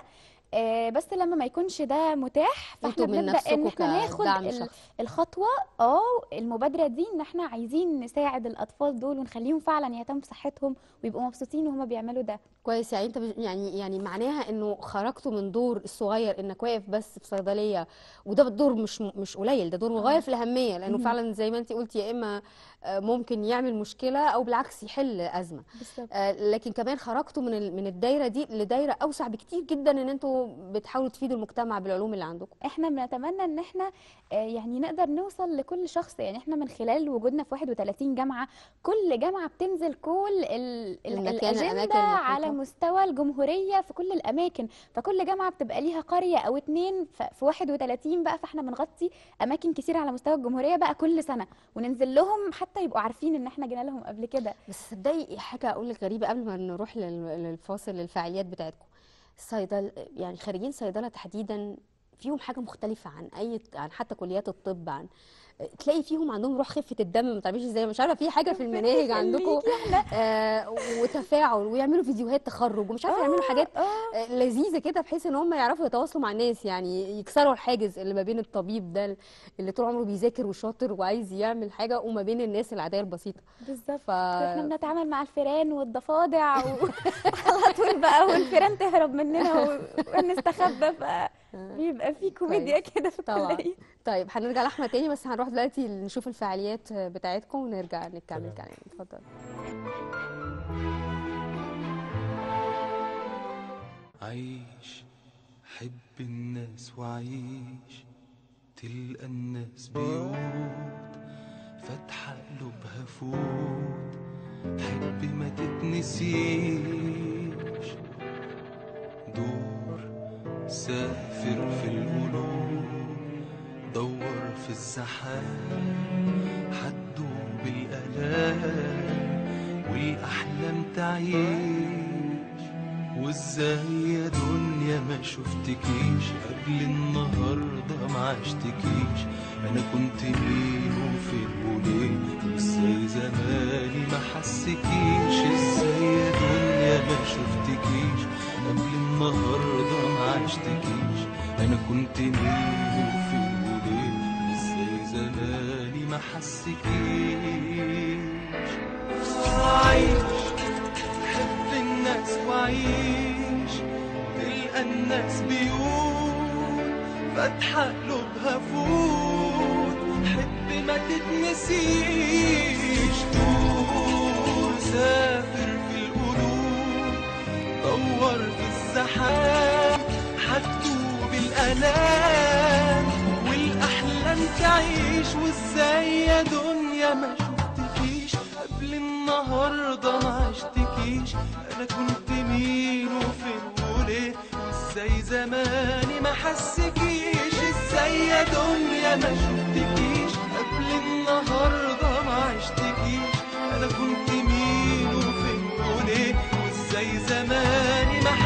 آه بس لما ما يكونش ده متاح فاحنا انتوا من بنبدا ان نفسكم احنا ناخد كدعم ال- شخصي الخطوه اه المبادره دي ان احنا عايزين نساعد الاطفال دول ونخليهم فعلا يهتموا بصحتهم ويبقوا مبسوطين وهما بيعملوا ده كويس يعني انت بج- يعني يعني معناها انه خرجتوا من دور الصغير انك واقف بس في صيدليه وده دور مش مش قليل ده دور مغاير في الاهميه لانه مم. فعلا زي ما انت قلتي يا اما آه، ممكن يعمل مشكله او بالعكس يحل ازمه بالظبط آه، لكن كمان خرجتوا من ال- من الدايره دي لدايره اوسع بكتير جدا ان انتوا بتحاولوا تفيدوا المجتمع بالعلوم اللي عندكم احنا بنتمنى ان احنا آه، يعني نقدر نوصل لكل شخص يعني احنا من خلال وجودنا في 31 جامعة كل جامعة بتنزل كل ال- ال- المكان- الأجندة الأماكن على المحيطة. مستوى الجمهورية في كل الأماكن فكل جامعة بتبقى ليها قرية أو اتنين ف- في 31 بقى فاحنا بنغطي أماكن كتير على مستوى الجمهورية بقى كل سنة وننزل لهم حتى يبقوا عارفين ان احنا جينا لهم قبل كده بس تصدقي حاجه اقول لك غريبه قبل ما نروح لل- للفاصل للفعاليات بتاعتكم الصيدل يعني خريجين صيدله تحديدا فيهم حاجه مختلفه عن اي عن حتى كليات الطب عن تلاقي فيهم عندهم روح خفه الدم ما تعرفيش ازاي مش عارفه في حاجه في المناهج عندكم آه وتفاعل ويعملوا فيديوهات تخرج ومش عارفه يعملوا حاجات آه لذيذه كده بحيث ان هم يعرفوا يتواصلوا مع الناس يعني يكسروا الحاجز اللي ما بين الطبيب ده اللي طول عمره بيذاكر وشاطر وعايز يعمل حاجه وما بين الناس العاديه البسيطه بالظبط ف... احنا بنتعامل مع الفيران والضفادع وعلى طول بقى والفيران تهرب مننا و- ونستخبى فبيبقى في كوميديا كويس. كده في طبعا الكلية طيب هنرجع لاحمد تاني بس هنروح دلوقتي نشوف الفعاليات بتاعتكم ونرجع نكمل كلام اتفضل عيش حب الناس وعيش تلقى الناس بيوت فاتحة قلوبها فوت حب ما تتنسيش دور سافر في القلوب دور في الزحام حدوب الآلام والأحلام تعيش وازاي يا دنيا ما شفتكيش قبل النهارده ما عشتكيش انا كنت مين وفين وليه وازاي زماني ما حسكيش ازاي يا دنيا ما شفتكيش قبل النهارده ما عشتكيش انا كنت مين وفين وليه وازاي زماني ما حسكيش عايش حب الناس وعيش تلقى الناس بيوت فاتحة قلوبها فوت حب ما تتنسيش دور سافر في القلوب دور في الزحام هتدوب الآلام والأحلام تعيش وازاي يا دنيا ما شفتكيش قبل النهارده ما عشتكيش انا كنت مين وفين وليه وازاي زماني ما حسكيش ازاي يا دنيا ما شفتكيش قبل النهارده ما عشتكيش انا كنت مين وفين وليه وازاي زماني ما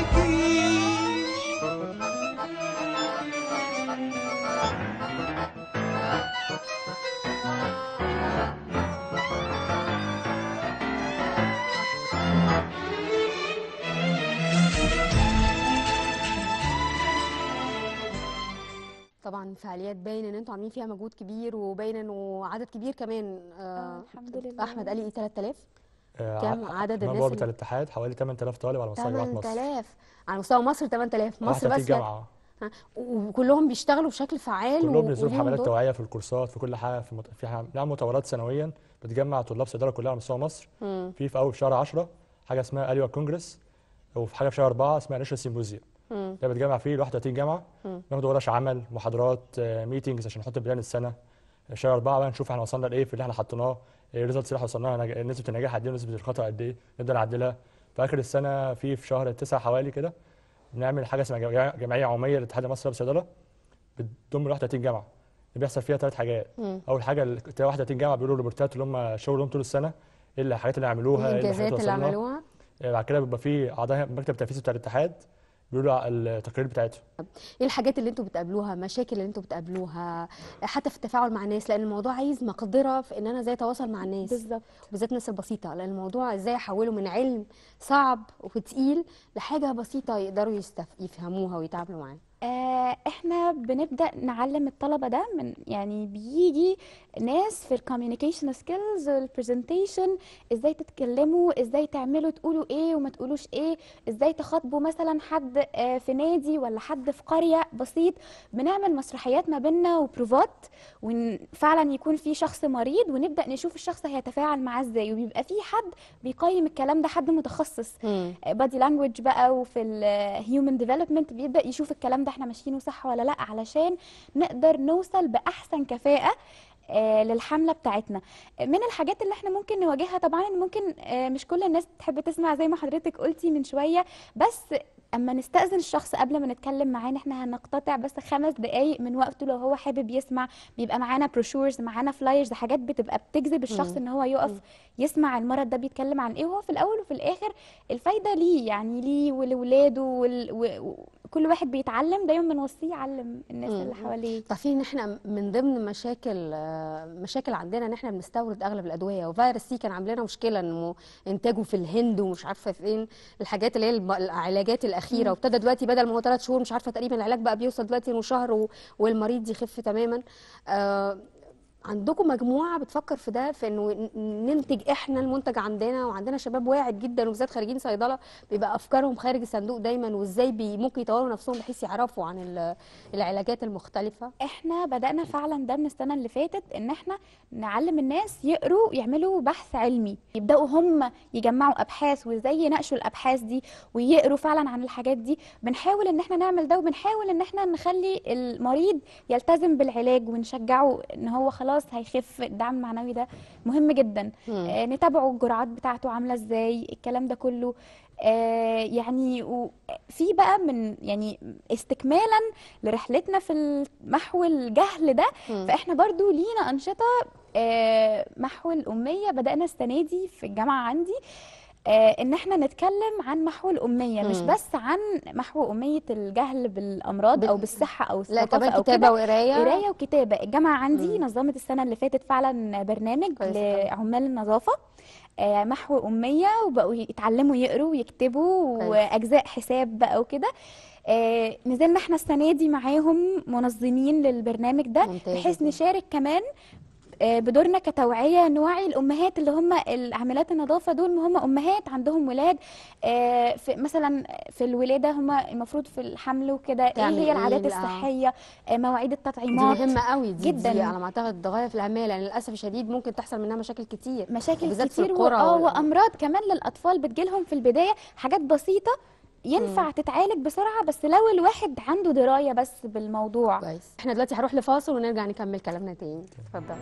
طبعا فعاليات باين ان انتوا عاملين فيها مجهود كبير وباين انه عدد كبير كمان آه الحمد لله احمد قال لي 3000 آه، كام ع- عدد من الناس بوابة اللي- الاتحاد حوالي 8000 طالب على مستوى جامعات مصر 8000 على مستوى مصر 8000 مصر 31 بس جامعة ها، وكلهم بيشتغلوا بشكل فعال كلهم و- بينزلوا في وليهم حملات دور. توعية في الكورسات في كل حاجة في, مت... في ح... بنعمل مؤتمرات سنويا بتجمع طلاب صيدلة كلها على مستوى مصر مم. في في أول في شهر 10 حاجة اسمها أليوا كونجرس وفي حاجة في شهر 4 اسمها ناشونال سيمبوزيوم مم. ده بتجمع فيه ال 31 جامعة مم. ناخد ورش عمل محاضرات ميتنجز عشان نحط بلان السنة شهر 4 بقى نشوف احنا وصلنا لايه في اللي احنا حطيناه الريزلتس اللي احنا وصلنا لها نج- نسبة النجاح قد ايه ونسبة الخطأ قد ايه نبدأ نعدلها في آخر السنة في في شهر 9 حوالي كده بنعمل حاجة اسمها جمعية- جمعية عمومية للاتحاد المصري للصيدلة بتضم ال 31 جامعة اللي بيحصل فيها ثلاث حاجات مم. اول حاجه ال 31 جامعه بيقولوا الريبورتات اللي هم شغلهم طول السنه ايه الحاجات اللي عملوها ايه الانجازات الحاجات اللي وصلنا. عملوها آه، بعد كده بيبقى في اعضاء المكتب التنفيذي بتاع الاتحاد بيقولوا على التقارير بتاعتهم ايه الحاجات اللي انتوا بتقابلوها مشاكل اللي انتوا بتقابلوها حتى في التفاعل مع الناس لان الموضوع عايز مقدره في ان انا ازاي اتواصل مع الناس بالظبط بالذات الناس البسيطه لان الموضوع ازاي احوله من علم صعب وتقيل لحاجه بسيطه يقدروا يستف... يفهموها ويتعاملوا معاها آه، احنا بنبدا نعلم الطلبه ده من يعني بيجي ناس في الكوميونيكيشن سكيلز البرزنتيشن ازاي تتكلموا ازاي تعملوا تقولوا ايه وما تقولوش ايه ازاي تخاطبوا مثلا حد آه، في نادي ولا حد في قريه بسيط بنعمل مسرحيات ما بيننا وبروفات وفعلا يكون في شخص مريض ونبدا نشوف الشخص هيتفاعل معاه ازاي وبيبقى في حد بيقيم الكلام ده حد متخصص بادي لانجوج بقى وفي الهيومن ديفلوبمنت بيبدا يشوف الكلام ده احنا ماشيينه صح ولا لا علشان نقدر نوصل باحسن كفاءه آه، للحمله بتاعتنا من الحاجات اللي احنا ممكن نواجهها طبعا ان ممكن آه، مش كل الناس تحب تسمع زي ما حضرتك قلتي من شويه بس اما نستأذن الشخص قبل ما نتكلم معاه ان احنا هنقتطع بس خمس دقايق من وقته لو هو حابب يسمع بيبقى معانا بروشورز معانا فلايرز حاجات بتبقى بتجذب الشخص مم. ان هو يقف يسمع المرض ده بيتكلم عن ايه وهو في الاول وفي الاخر الفايده ليه يعني ليه ولولاده وال... و... وكل واحد بيتعلم دايما بنوصيه يعلم الناس مم. اللي حواليه تعرفين ان احنا من ضمن مشاكل آه، مشاكل عندنا ان احنا بنستورد اغلب الادويه وفيروس سي كان عامل لنا مشكله انه انتاجه في الهند ومش عارفه فين الحاجات اللي هي الب- العلاجات الاخيره مم. وابتدى دلوقتي بدل ما هو ثلاث شهور مش عارفه تقريبا العلاج بقى بيوصل دلوقتي انه شهر و- والمريض يخف تماما آه عندكم مجموعه بتفكر في ده في انه ن- ننتج احنا المنتج عندنا وعندنا شباب واعد جدا وبالذات خارجين صيدله بيبقى افكارهم خارج الصندوق دايما وازاي بي ممكن يطوروا نفسهم بحيث يعرفوا عن ال- العلاجات المختلفه احنا بدأنا فعلا ده من السنة اللي فاتت ان احنا نعلم الناس يقروا يعملوا بحث علمي يبدأوا هم يجمعوا ابحاث وازاي يناقشوا الابحاث دي ويقروا فعلا عن الحاجات دي بنحاول ان احنا نعمل ده وبنحاول ان احنا نخلي المريض يلتزم بالعلاج ونشجعه ان هو خلاص هيخف الدعم المعنوي ده مهم جدا آه نتابعه الجرعات بتاعته عاملة ازاي الكلام ده كله آه يعني و- في بقى من يعني استكمالا لرحلتنا في محو الجهل ده مم. فاحنا برضو لينا انشطه آه، محو الاميه بدانا السنه دي في الجامعه عندي آه، ان احنا نتكلم عن محو الاميه مش مم. بس عن محو اميه الجهل بالامراض بال- او بالصحه او لا الثقافه كمان او كتابه كده وقرايه قرايه وكتابه الجامعه عندي مم. نظمت السنه اللي فاتت فعلا برنامج كويس أوي. لعمال النظافه آه، محو أمية وبقوا يتعلموا يقروا ويكتبوا كويس. وأجزاء حساب بقى وكده آه، نزلنا احنا السنة دي معاهم منظمين للبرنامج ده ممتاز بحيث جداً. نشارك كمان آه، بدورنا كتوعية نوعي الأمهات اللي هم عاملات النظافة دول ما هم أمهات عندهم ولاد آه، في مثلا في الولادة هم المفروض في الحمل وكده إيه تعمل هي إيه العادات بقى؟ الصحية آه، مواعيد دي التطعيمات مهمه قوي دي جدا دي على ما اعتقد ده غايه في الاهميه لان للاسف الشديد ممكن تحصل منها مشاكل كتير مشاكل وبالذات في كتير و... القرى اه وال- وامراض كمان للاطفال بتجيلهم في البدايه حاجات بسيطه ينفع تتعالج بسرعه بس لو الواحد عنده درايه بس بالموضوع كويس احنا دلوقتي هنروح لفاصل ونرجع نكمل كلامنا تاني اتفضل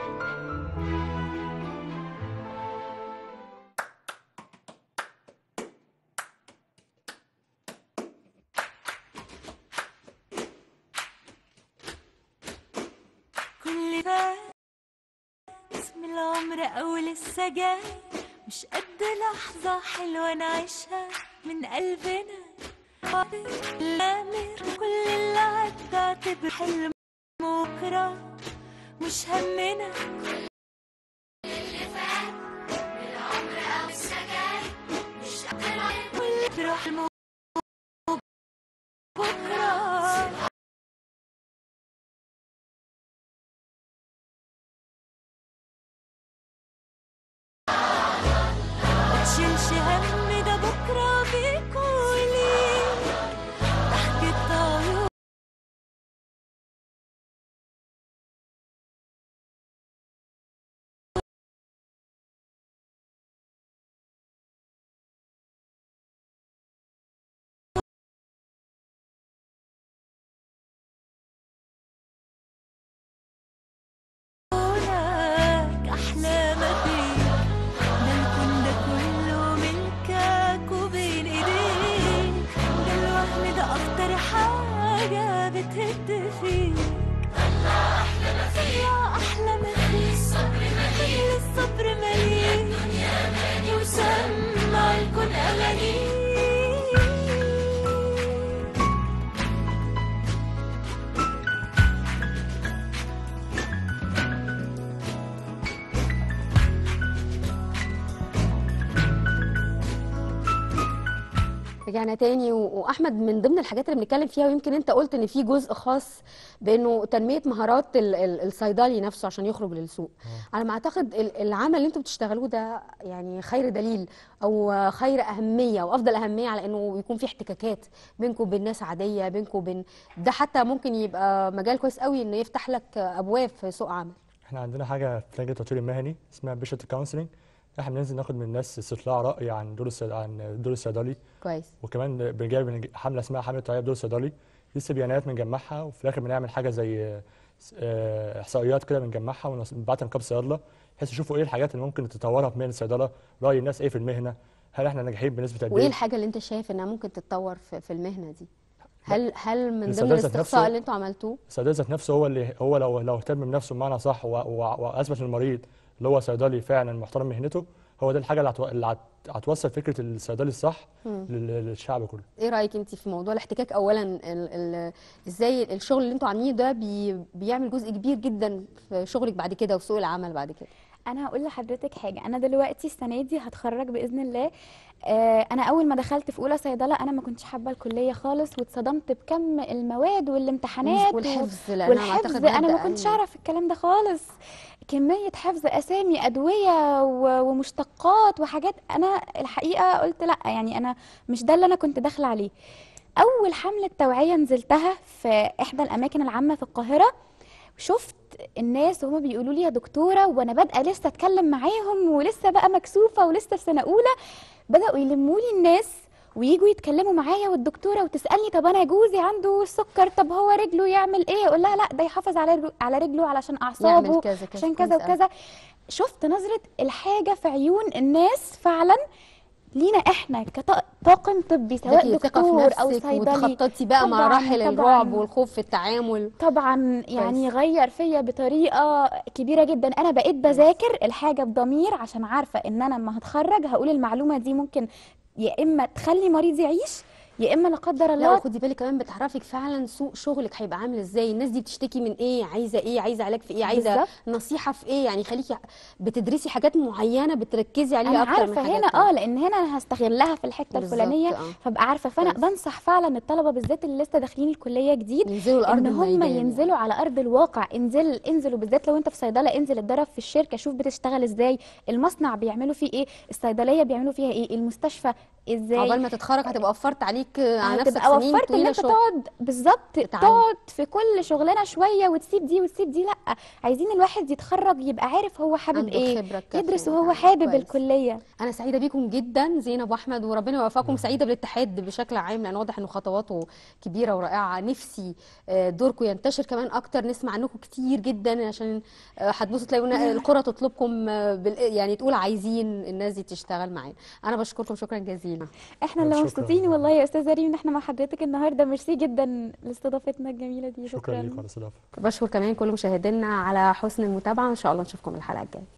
كل ده اسم العمر أو لسه جاي مش قد لحظة حلوة نعيشها من قلبنا الأمر كل اللي عدى اعتبر حلم بكرة مش همنا اللي فات بالعمر أو لسه جاي مش قد كل بروح بكرة متشيلش هم ده بكرة بيكون ليه ضحكة عيون رجعنا تاني و- واحمد من ضمن الحاجات اللي بنتكلم فيها ويمكن انت قلت ان في جزء خاص بانه تنميه مهارات ال- ال- الصيدلي نفسه عشان يخرج للسوق على ما اعتقد ال- العمل اللي انتوا بتشتغلوه ده يعني خير دليل او خير اهميه وافضل اهميه على انه يكون في احتكاكات بينكم وبين ناس عاديه بينكم وبين ده حتى ممكن يبقى مجال كويس قوي انه يفتح لك ابواب في سوق عمل احنا عندنا حاجه في لجنه التطوير المهني اسمها بيشنت كونسلنج احنا بننزل ناخد من الناس استطلاع راي عن دور الصيد... عن الدور الصيدلي كويس وكمان بنجيب حمله اسمها حمله توعيه بدور الصيدلي دي استبيانات بنجمعها وفي الاخر بنعمل حاجه زي آه، احصائيات كده بنجمعها ونبعتها لنقابه الصيادله بحيث يشوفوا ايه الحاجات اللي ممكن تتطورها في مهنه الصيدله راي الناس ايه في المهنه هل احنا ناجحين بنسبه قد وايه ايه الحاجه اللي انت شايف انها ممكن تتطور في, في المهنه دي هل هل من ضمن الصيدلة ذات الاستقصاء نفسه- اللي انتوا عملتوه الصيدلي ذات نفسه هو اللي هو لو لو اهتم بنفسه بمعنى صح و- و- واثبت للمريض اللي هو صيدلي فعلا محترم مهنته هو ده الحاجه اللي هتو- اللي هت- هتوصل فكره الصيدلي الصح مم. لل- للشعب كله ايه رايك انت في موضوع الاحتكاك اولا ال ال ازاي الشغل اللي انتوا عاملينه ده بي بيعمل جزء كبير جدا في شغلك بعد كده وفي سوق العمل بعد كده انا هقول لحضرتك حاجه انا دلوقتي السنه دي هتخرج باذن الله آه، انا اول ما دخلت في اولى صيدله انا ما كنتش حابه الكليه خالص واتصدمت بكم المواد والامتحانات والحفظ، و- لأن أنا أعتقد والحفظ مادة انا ما كنتش أقل. اعرف الكلام ده خالص كميه حفظ اسامي ادويه و- ومشتقات وحاجات انا الحقيقه قلت لا يعني انا مش ده اللي انا كنت داخله عليه اول حمله توعيه نزلتها في احدى الاماكن العامه في القاهره شفت الناس وهما بيقولوا لي يا دكتوره وانا بادئه لسه اتكلم معاهم ولسه بقى مكسوفه ولسه في سنه اولى بداوا يلموا لي الناس ويجوا يتكلموا معايا والدكتوره وتسالني طب انا جوزي عنده السكر طب هو رجله يعمل ايه اقول لها لا ده يحافظ على رجله على رجله علشان اعصابه كذا كذا، عشان كويس كذا أوي. وكذا شفت نظره الحاجه في عيون الناس فعلا لينا احنا كطاقم طبي سواء اداكي ثقه في دكتور او نفسك صيدلي وتخططي بقى طبعاً، مراحل طبعاً. الرعب والخوف في التعامل طبعا يعني غير فيا بطريقه كبيره جدا انا بقيت بذاكر الحاجه بضمير عشان عارفه ان انا لما هتخرج هقول المعلومه دي ممكن يا اما تخلي مريض يعيش يا اما لا قدر لا الله وخدي بالك كمان بتعرفك فعلا سوق شغلك هيبقى عامل ازاي الناس دي بتشتكي من ايه عايزه ايه عايزه علاج في ايه عايزه بالظبط. نصيحه في ايه يعني خليكي بتدرسي حاجات معينه بتركزي عليها انا اكتر عارفه من حاجات هنا تانية. اه لان هنا انا هستغلها في الحته بالظبط، الفلانيه آه. فابقى عارفه فانا بنصح فعلا الطلبه بالذات اللي لسه داخلين الكليه جديد ينزلوا الأرض ان هم الميدان ينزلوا على ارض الواقع انزل انزلوا بالذات لو انت في صيدله انزل اتدرب في الشركه شوف بتشتغل ازاي المصنع بيعملوا فيه ايه الصيدليه بيعملوا فيها ايه المستشفى ازاي عقبال ما تتخرج هتبقى وفرت عليك على نفسك هتبقى سنين وفرت ان طويله انت شغل تقعد بالظبط تقعد في كل شغلانه شويه وتسيب دي وتسيب دي لا عايزين الواحد يتخرج يبقى عارف هو حابب عنده ايه خبرة كافية يدرس وهو يعني. حابب كويس. الكليه انا سعيده بيكم جدا زينب واحمد وربنا يوفقكم سعيده بالاتحاد بشكل عام لان واضح انه خطواته كبيره ورائعه نفسي آه، دوركم ينتشر كمان اكتر نسمع عنكم كتير جدا عشان آه، هتبصوا تلاقوا القرى تطلبكم آه، بال- يعني تقول عايزين الناس دي تشتغل معانا انا بشكركم شكرا جزيلا احنا اللي مبسوطين والله يا استاذه ريم ان احنا مع حضرتك النهارده ميرسي جدا لاستضافتنا الجميله دي شكرا ليك على الاستضافه بشكر كمان كل مشاهدينا على حسن المتابعه ان شاء الله نشوفكم الحلقه الجايه